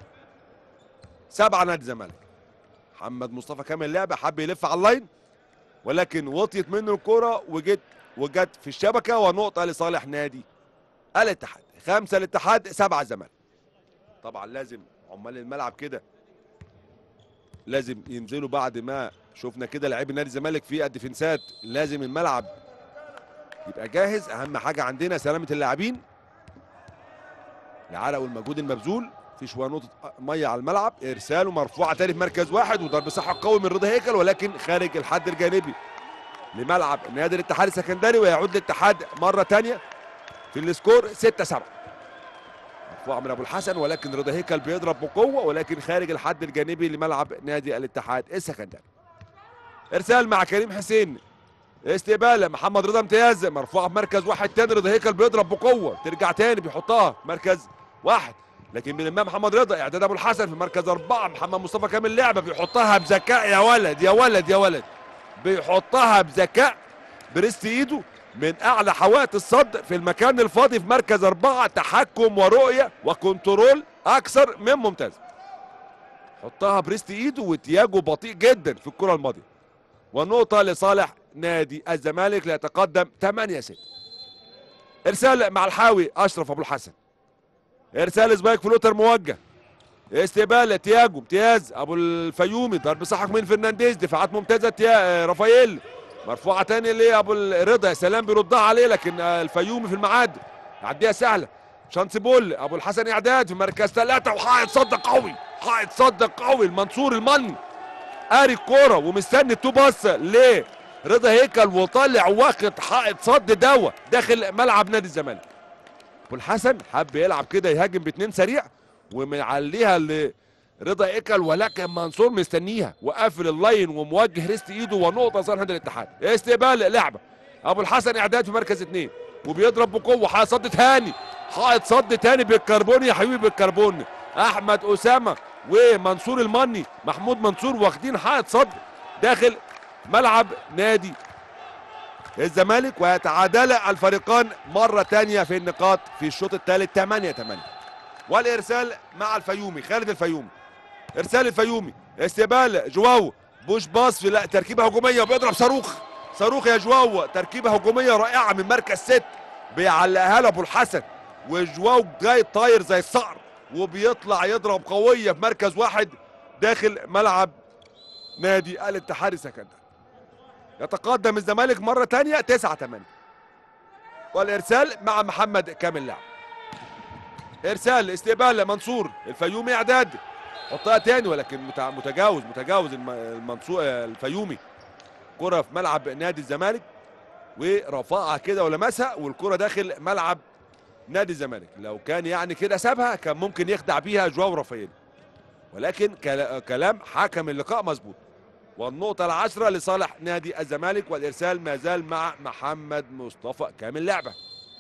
سبعه نادي الزمالك محمد مصطفى كامل لعبه حب يلف على اللاين ولكن وطيت منه الكره وجت وجت في الشبكه ونقطه لصالح نادي الاتحاد خمسه الاتحاد سبعه الزمالك طبعا لازم عمال الملعب كده لازم ينزلوا بعد ما شفنا كده لاعبي نادي الزمالك في الديفنسات لازم الملعب يبقى جاهز اهم حاجه عندنا سلامه اللاعبين العرق والمجهود المبذول في شويه نقطه ميه على الملعب ارسال ومرفوعه تاني في مركز واحد وضرب صحه قوي من رضا هيكل ولكن خارج الحد الجانبي لملعب نادي الاتحاد السكندري ويعود الاتحاد مره تانية في السكور 6 7 مرفوعه من ابو الحسن ولكن رضا هيكل بيضرب بقوه ولكن خارج الحد الجانبي لملعب نادي الاتحاد السكندري ارسال مع كريم حسين استقبال محمد رضا امتياز مرفوعه بمركز واحد تاني رضا هيكل بيضرب بقوه ترجع تاني بيحطها مركز واحد لكن من الامام محمد رضا اعداد ابو الحسن في مركز اربعه محمد مصطفى كامل لعبه بيحطها بذكاء يا ولد يا ولد يا ولد بيحطها بذكاء بريست ايده من اعلى حوائط الصد في المكان الفاضي في مركز اربعه تحكم ورؤيه وكنترول اكثر من ممتاز حطها بريست ايده وتياجو بطيء جدا في الكره الماضيه والنقطه لصالح نادي الزمالك ليتقدم 8 6 ارسال مع الحاوي اشرف ابو الحسن ارسال سبايك فلوتر موجه استقبال تياجو امتياز ابو الفيومي ضرب صح من فرنانديز دفاعات ممتازه تيا رافائيل مرفوعه تاني لابو الرضا يا سلام بيردها عليه لكن الفيومي في الميعاد يعديها سهله شانس بول ابو الحسن اعداد في مركز ثلاثه وحائط صد قوي حائط صد قوي المنصور المني قاري الكوره ومستني التو باص ليه رضا هيكل وطالع واخد حائط صد دوا داخل ملعب نادي الزمالك ابو الحسن حب يلعب كده يهاجم باتنين سريع ومعليها لرضا هيكل ولكن منصور مستنيها وقافل اللاين وموجه ريست ايده ونقطه صالح نادي الاتحاد استقبال لعبه ابو الحسن اعداد في مركز اثنين وبيضرب بقوه حائط صد تاني حائط صد تاني بالكربون يا حبيبي بالكربون احمد اسامه ومنصور المني محمود منصور واخدين حائط صد داخل ملعب نادي الزمالك ويتعادل الفريقان مرة تانية في النقاط في الشوط الثالث 8 8 والإرسال مع الفيومي خالد الفيومي ارسال الفيومي استقبال جواو بوش باص في لا تركيبه هجوميه وبيضرب صاروخ صاروخ يا جواو تركيبه هجوميه رائعه من مركز ست بيعلقها له ابو الحسن وجواو جاي طاير زي الصقر وبيطلع يضرب قويه في مركز واحد داخل ملعب نادي الاتحاد السكندري يتقدم الزمالك مره تانية 9 8 والارسال مع محمد كامل لاعب ارسال استقبال منصور الفيومي اعداد حطها تاني ولكن متع- متجاوز متجاوز الم- المنصور الفيومي كرة في ملعب نادي الزمالك ورفعها كده ولمسها والكرة داخل ملعب نادي الزمالك لو كان يعني كده سابها كان ممكن يخدع بيها جواو رافائيل ولكن كلا- كلام حكم اللقاء مظبوط والنقطة العشرة لصالح نادي الزمالك والإرسال ما زال مع محمد مصطفى كامل لعبة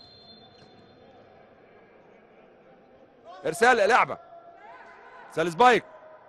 إرسال لعبة إرسال سبايك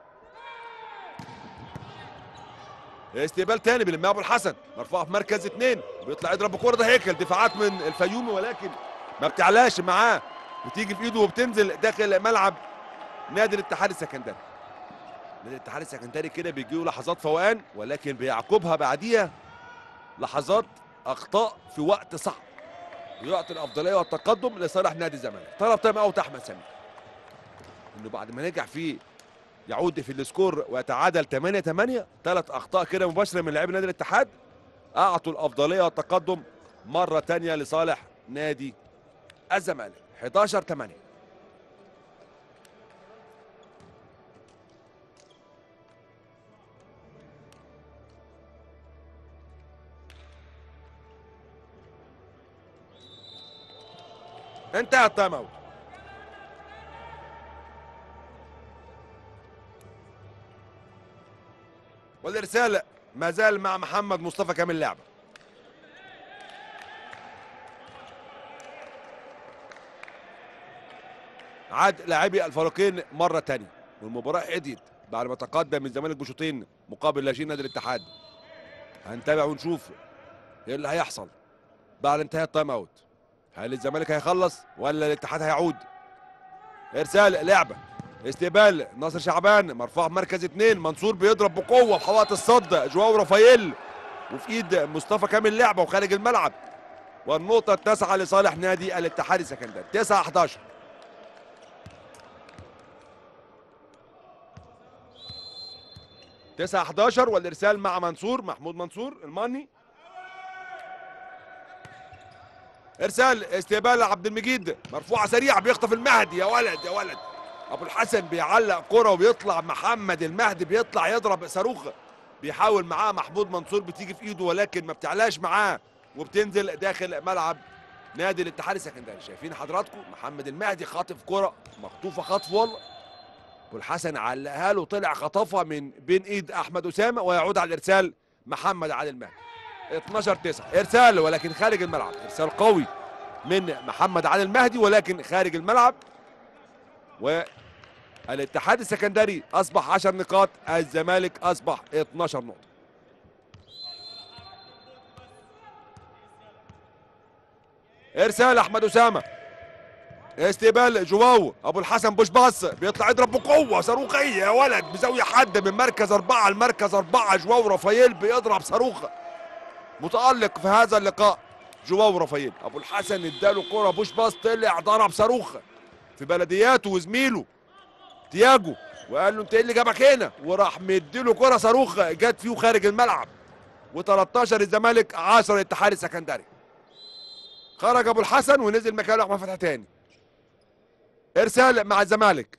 استقبال تاني بيلمها ابو الحسن مرفوعه في مركز اثنين بيطلع يضرب بكوره ده هيكل دفاعات من الفيومي ولكن ما بتعلاش معاه بتيجي في ايده وبتنزل داخل ملعب نادي الاتحاد السكندري نادي الاتحاد السكندري كده بيجيله لحظات فوقان ولكن بيعقبها بعديها لحظات اخطاء في وقت صعب ويعطي الافضليه والتقدم لصالح نادي الزمالك طلب تايم اوت احمد سمير انه بعد ما نجح فيه يعود في السكور ويتعادل 8 8 ثلاث اخطاء كده مباشره من لاعبي نادي الاتحاد اعطوا الافضليه والتقدم مره ثانيه لصالح نادي الزمالك 11 8 انتهى التايم اوت والارسال ما زال مع محمد مصطفى كامل لعبه عاد لاعبي الفريقين مره تانية والمباراه هديت بعد ما تقدم الزمالك بشوطين مقابل لاجئين نادي الاتحاد هنتابع ونشوف ايه اللي هيحصل بعد انتهاء التايم اوت هل الزمالك هيخلص ولا الاتحاد هيعود ارسال لعبه استقبال ناصر شعبان مرفوع في مركز اثنين منصور بيضرب بقوه في حوائط الصد جواو رافائيل وفي ايد مصطفى كامل لعبه وخارج الملعب والنقطه التاسعه لصالح نادي الاتحاد السكندري 9 11 9 11 والارسال مع منصور محمود منصور الماني ارسال استقبال عبد المجيد مرفوعه سريعه بيخطف المهدي يا ولد يا ولد ابو الحسن بيعلق كرة وبيطلع محمد المهدي بيطلع يضرب صاروخ بيحاول معاه محمود منصور بتيجي في ايده ولكن ما بتعلاش معاه وبتنزل داخل ملعب نادي الاتحاد السكندري شايفين حضراتكم محمد المهدي خاطف كرة مخطوفة خطف والله ابو الحسن علقها له طلع خطفها من بين ايد احمد اسامه ويعود على الارسال محمد عادل مهدي 12 9 ارسال ولكن خارج الملعب ارسال قوي من محمد عادل مهدي ولكن خارج الملعب والاتحاد السكندري اصبح 10 نقاط الزمالك اصبح 12 نقطه ارسال احمد اسامه استقبال جواو ابو الحسن بوش باص بيطلع يضرب بقوه صاروخيه يا ولد بزاويه حد من مركز اربعه لمركز اربعه جواو رافائيل بيضرب صاروخ متالق في هذا اللقاء جواو رافائيل ابو الحسن اداله كره بوش باص طلع ضرب صاروخ في بلدياته وزميله تياجو وقال له انت ايه اللي جابك هنا وراح مديله كره صاروخ جت فيه خارج الملعب و13 الزمالك 10 الاتحاد السكندري خرج ابو الحسن ونزل مكانه احمد فتحي تاني ارسال مع الزمالك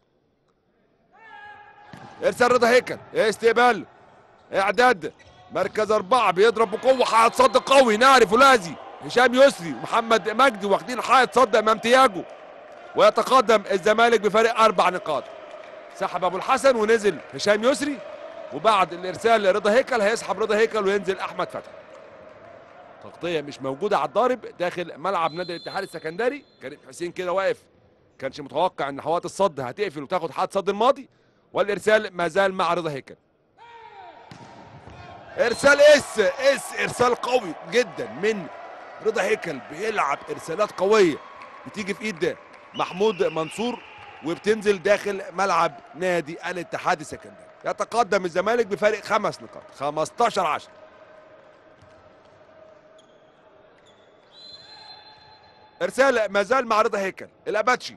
ارسال رضا هيكل استقبال اعداد مركز اربعه بيضرب بقوه حائط صد قوي ناري فولاذي هشام يسري ومحمد مجدي واخدين حائط صد امام تياجو ويتقدم الزمالك بفارق اربع نقاط سحب ابو الحسن ونزل هشام يسري وبعد الارسال لرضا هيكل هيسحب رضا هيكل وينزل احمد فتحي تغطيه مش موجوده على الضارب داخل ملعب نادي الاتحاد السكندري كريم حسين كده واقف كانش متوقع ان حوائط الصد هتقفل وتاخد حائط صد الماضي والارسال ما زال مع رضا هيكل ارسال اس اس ارسال قوي جدا من رضا هيكل بيلعب ارسالات قويه بتيجي في ايد محمود منصور وبتنزل داخل ملعب نادي الاتحاد السكندري يتقدم الزمالك بفارق خمس نقاط 15 10 ارسال ما زال مع رضا هيكل الاباتشي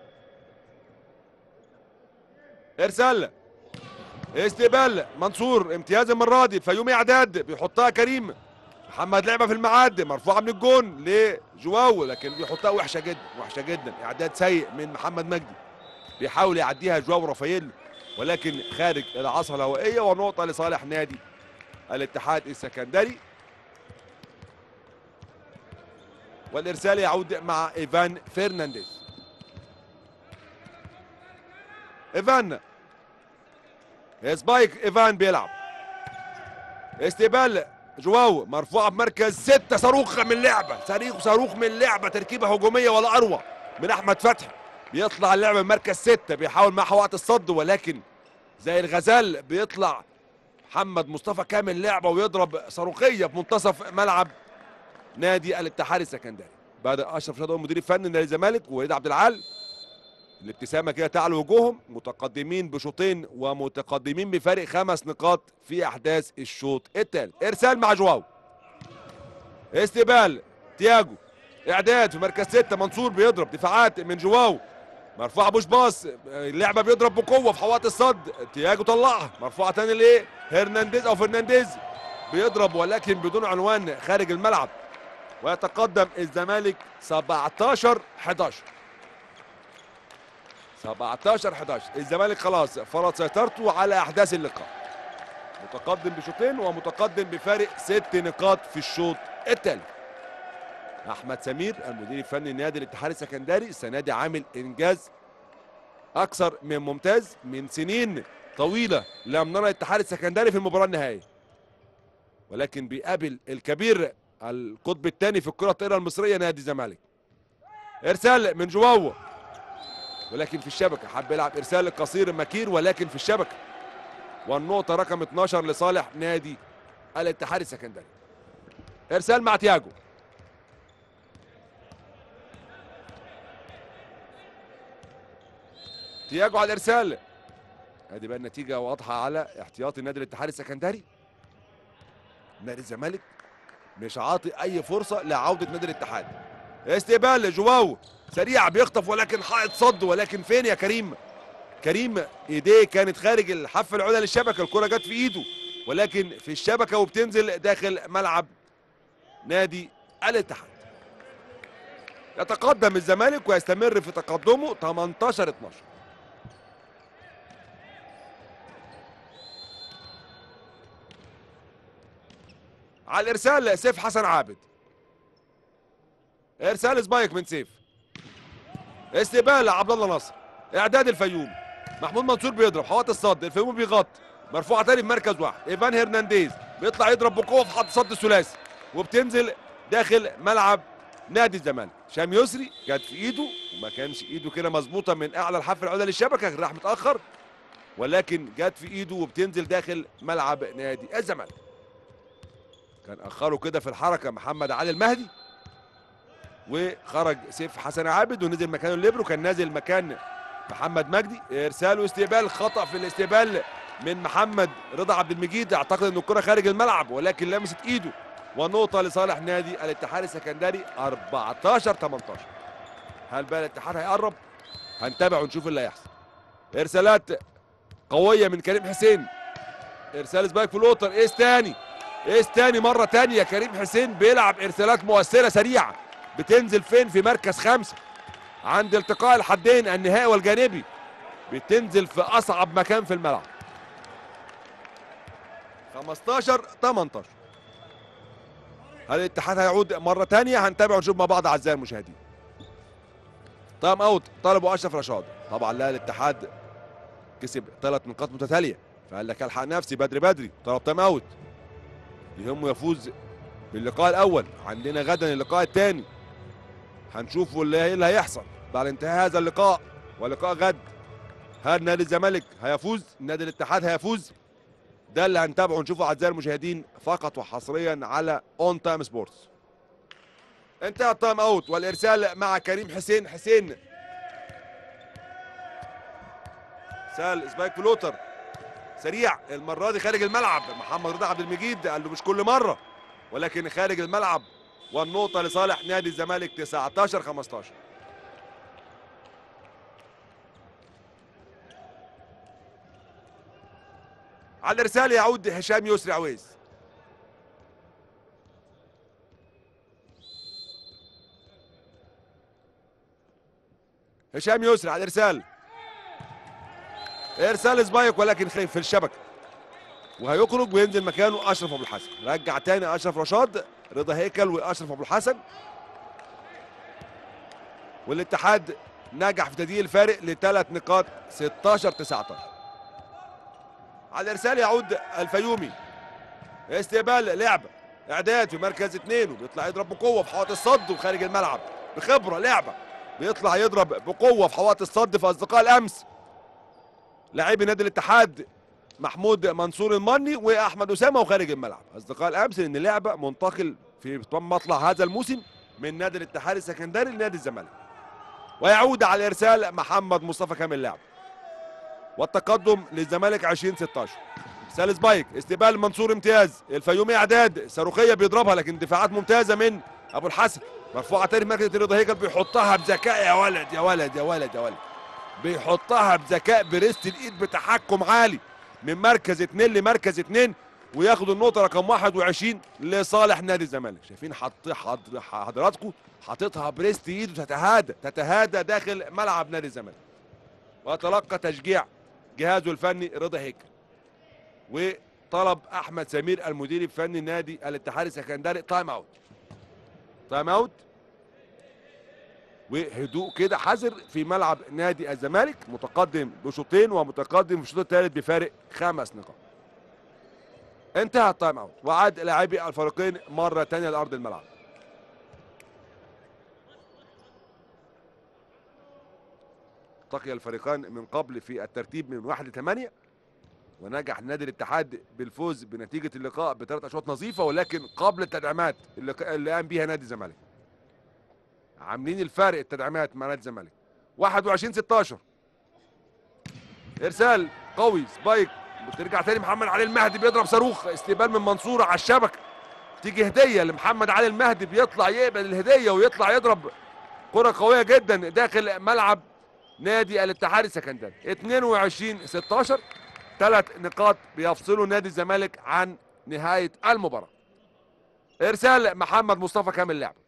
ارسال استقبال منصور امتياز المره دي فيومي اعداد بيحطها كريم محمد لعبه في المعد مرفوعه من الجون لجواو لكن بيحطها وحشه جدا وحشه جدا اعداد سيء من محمد مجدي بيحاول يعديها جواو رافائيل ولكن خارج العصا الهوائيه ونقطه لصالح نادي الاتحاد السكندري والارسال يعود مع ايفان فرنانديز ايفان سبايك ايفان بيلعب استقبال جواو مرفوعه بمركز ستة صاروخ من لعبه صاروخ صاروخ من لعبه تركيبه هجوميه ولا اروع من احمد فتحي بيطلع اللعبه من مركز ستة بيحاول معها وقت الصد ولكن زي الغزال بيطلع محمد مصطفى كامل لعبه ويضرب صاروخيه بمنتصف ملعب نادي الاتحاد السكندري بعد اشرف شادو مدير الفني نادي الزمالك ووليد عبد العال الابتسامه كده تعلو وجوههم متقدمين بشوطين ومتقدمين بفارق خمس نقاط في احداث الشوط الثالث ارسال مع جواو استقبال تياجو اعداد في مركز ستة منصور بيضرب دفاعات من جواو مرفوعه بوش باص اللعبه بيضرب بقوه في حوائط الصد تياجو طلعها مرفوعه تاني لايه هرنانديز او فرنانديز بيضرب ولكن بدون عنوان خارج الملعب ويتقدم الزمالك 17 11 17 11 الزمالك خلاص فرض سيطرته على احداث اللقاء متقدم بشوطين ومتقدم بفارق ست نقاط في الشوط الثالث احمد سمير المدير الفني لنادي الاتحاد السكندري السنه دي عامل انجاز اكثر من ممتاز من سنين طويله لم نرى الاتحاد السكندري في المباراه النهائيه ولكن بيقابل الكبير القطب الثاني في الكره الطائره المصريه نادي الزمالك ارسال من جواو ولكن في الشبكه حب يلعب ارسال قصير مكير ولكن في الشبكه والنقطه رقم 12 لصالح نادي الاتحاد السكندري ارسال مع تياجو تياجو على الارسال ادي بقى النتيجه واضحه على احتياطي نادي الاتحاد السكندري نادي الزمالك مش عاطي اي فرصه لعوده نادي الاتحاد استقبال جواو سريع بيخطف ولكن حائط صد ولكن فين يا كريم كريم ايديه كانت خارج الحافه العليا للشبكه الكره جت في ايده ولكن في الشبكه وبتنزل داخل ملعب نادي الاتحاد يتقدم الزمالك ويستمر في تقدمه 18 12 على الارسال سيف حسن عابد ارسال سبايك من سيف استقبال عبد الله نصر اعداد الفيوم محمود منصور بيضرب حوات الصد الفيوم بيغطي مرفوعه تاني في مركز واحد ايفان هرنانديز بيطلع يضرب بقوه في خط صد الثلاثي وبتنزل داخل ملعب نادي الزمالك شام يسري جت في ايده وما كانش ايده كده مظبوطه من اعلى الحافه العليا للشبكه راح متاخر ولكن جت في ايده وبتنزل داخل ملعب نادي الزمالك كان اخره كده في الحركه محمد علي المهدي وخرج سيف حسن عابد ونزل مكانه الليبرو كان نازل مكان محمد مجدي ارسال واستقبال خطا في الاستقبال من محمد رضا عبد المجيد اعتقد ان الكره خارج الملعب ولكن لمست ايده ونقطه لصالح نادي الاتحاد السكندري 14 18 هل بقى الاتحاد هيقرب هنتابع ونشوف اللي هيحصل ارسالات قويه من كريم حسين ارسال سبايك في الوتر ايس تاني ايس تاني مره تانيه كريم حسين بيلعب ارسالات مؤثره سريعه بتنزل فين في مركز خمسة عند التقاء الحدين النهائي والجانبي بتنزل في أصعب مكان في الملعب 15 18 هل الاتحاد هيعود مرة تانية هنتابع ونشوف مع بعض أعزائي المشاهدين تايم أوت طلبوا أشرف رشاد طبعا لا الاتحاد كسب ثلاث نقاط متتالية فقال لك الحق نفسي بدري بدري طلب تايم أوت يهمه يفوز باللقاء الأول عندنا غدا اللقاء الثاني هنشوف اللي ايه اللي هيحصل بعد انتهاء هذا اللقاء ولقاء غد هل نادي الزمالك هيفوز نادي الاتحاد هيفوز ده اللي هنتابعه ونشوفه اعزائي المشاهدين فقط وحصريا على اون تايم سبورتس انتهى التايم اوت والارسال مع كريم حسين حسين ارسال سبايك فلوتر سريع المره دي خارج الملعب محمد رضا عبد المجيد قال له مش كل مره ولكن خارج الملعب والنقطه لصالح نادي الزمالك 19 15 على الارسال يعود هشام يسري عويس هشام يسري على الارسال ارسال سبايك ولكن خايف في الشبكه وهيخرج وينزل مكانه اشرف ابو الحسن رجع تاني اشرف رشاد رضا هيكل واشرف ابو الحسن والاتحاد نجح في تضييق الفارق لثلاث نقاط 16 19 على الارسال يعود الفيومي استقبال لعبه اعداد في مركز اثنين وبيطلع يضرب بقوه في حوائط الصد وخارج الملعب بخبره لعبه بيطلع يضرب بقوه في حوائط الصد في اصدقاء الامس لاعبي نادي الاتحاد محمود منصور المني واحمد اسامه وخارج الملعب اصدقاء الامس ان اللعبه منتقل في مطلع هذا الموسم من نادي الاتحاد السكندري لنادي الزمالك ويعود على الارسال محمد مصطفى كامل لعب والتقدم للزمالك 20 16 سالس بايك استقبال منصور امتياز الفيومي اعداد صاروخيه بيضربها لكن دفاعات ممتازه من ابو الحسن مرفوعه تاني في مركز رضا هيكل بيحطها بذكاء يا ولد يا ولد يا ولد يا ولد بيحطها بذكاء بريست الايد بتحكم عالي من مركز اثنين لمركز اثنين وياخد النقطة رقم 21 لصالح نادي الزمالك شايفين حط حض- حضراتكم حاططها بريست ايد وتتهادى تتهادى داخل ملعب نادي الزمالك وتلقى تشجيع جهازه الفني رضا هيكل وطلب احمد سمير المدير الفني نادي الاتحاد السكندري تايم اوت تايم اوت وهدوء كده حذر في ملعب نادي الزمالك متقدم بشوطين ومتقدم في الشوط الثالث بفارق خمس نقاط انتهى التايم اوت وعاد لاعبي الفريقين مره ثانيه لارض الملعب التقي الفريقان من قبل في الترتيب من واحد لثمانية ونجح نادي الاتحاد بالفوز بنتيجة اللقاء بثلاث أشواط نظيفة ولكن قبل التدعيمات اللي اللي قام بيها نادي الزمالك عاملين الفارق التدعيمات مع نادي الزمالك 21 16 ارسال قوي سبايك بترجع تاني محمد علي المهدي بيضرب صاروخ استقبال من منصور على الشبكه تيجي هديه لمحمد علي المهدي بيطلع يقبل الهديه ويطلع يضرب كره قويه جدا داخل ملعب نادي الاتحاد السكندري 22 16 ثلاث نقاط بيفصلوا نادي الزمالك عن نهايه المباراه ارسال محمد مصطفى كامل لعب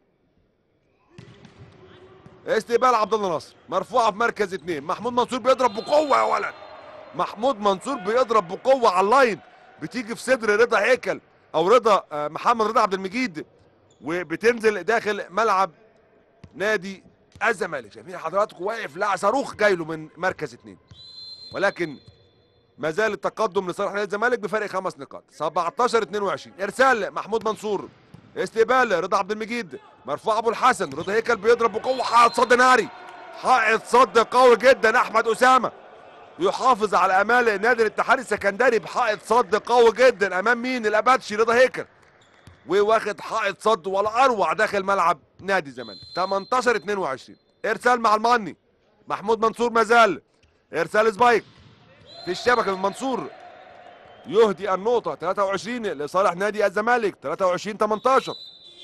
استقبال عبد الله ناصر مرفوعه في مركز اثنين محمود منصور بيضرب بقوه يا ولد محمود منصور بيضرب بقوه على اللاين بتيجي في صدر رضا هيكل او رضا آه، محمد رضا عبد المجيد وبتنزل داخل ملعب نادي الزمالك شايفين حضراتكم واقف لا صاروخ جاي له من مركز اثنين ولكن ما زال التقدم لصالح نادي الزمالك بفرق خمس نقاط 17 22 ارسال محمود منصور استقبال رضا عبد المجيد مرفوع ابو الحسن رضا هيكل بيضرب بقوه حائط صد ناري حائط صد قوي جدا احمد اسامه يحافظ على امال نادي الاتحاد السكندري بحائط صد قوي جدا امام مين الاباتشي رضا هيكل وواخد حائط صد ولا اروع داخل ملعب نادي الزمالك 18 22 ارسال مع الماني محمود منصور مازال ارسال سبايك في الشبكه من منصور يهدي النقطة 23 لصالح نادي الزمالك 23 18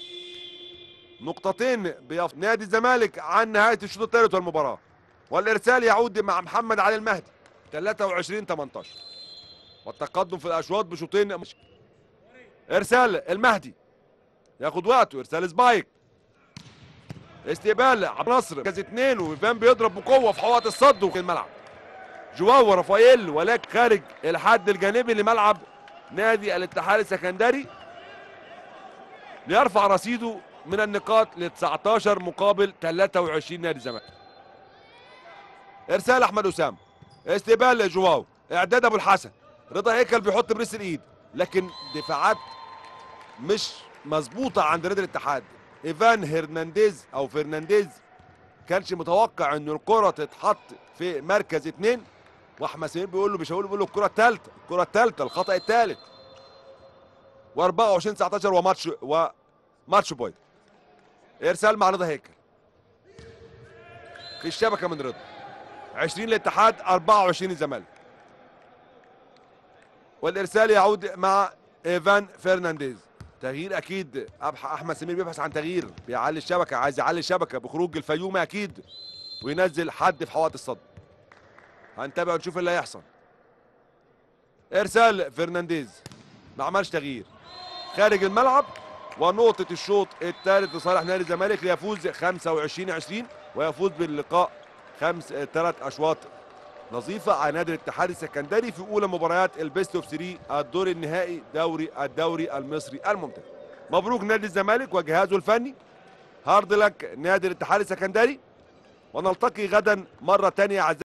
نقطتين بيف نادي الزمالك عن نهاية الشوط الثالث والمباراة والإرسال يعود مع محمد علي المهدي 23 18 والتقدم في الأشواط بشوطين إرسال المهدي ياخد وقته إرسال سبايك استقبال عبد الناصر مركز اثنين وفان بيضرب بقوة في حوائط الصد وفي الملعب جواو رافائيل ولكن خارج الحد الجانبي لملعب نادي الاتحاد السكندري ليرفع رصيده من النقاط ل 19 مقابل 23 نادي الزمالك ارسال احمد اسامه استقبال جواو اعداد ابو الحسن رضا هيكل بيحط بريس الايد لكن دفاعات مش مظبوطه عند نادي الاتحاد ايفان هرنانديز او فرنانديز كانش متوقع انه الكره تتحط في مركز اثنين واحمد سمير بيقول له مش هقول بيقول له الكره الثالثه الكره الثالثه الخطا الثالث و24 19 وماتش وماتش بوينت ارسال مع رضا هيكل في الشبكه من رضا 20 الاتحاد 24 الزمالك والارسال يعود مع ايفان فرنانديز تغيير اكيد أبح- احمد سمير بيبحث عن تغيير بيعلي الشبكه عايز يعلي الشبكه بخروج الفيومي اكيد وينزل حد في حوائط الصد هنتابع ونشوف اللي هيحصل ارسال فرنانديز ما عملش تغيير خارج الملعب ونقطة الشوط الثالث لصالح نادي الزمالك ليفوز 25 20 ويفوز باللقاء خمس ثلاث اشواط نظيفة على نادي الاتحاد السكندري في أولى مباريات البيست اوف 3 الدور النهائي دوري الدوري المصري الممتاز. مبروك نادي الزمالك وجهازه الفني. هارد لك نادي الاتحاد السكندري ونلتقي غدا مرة تانية أعزائي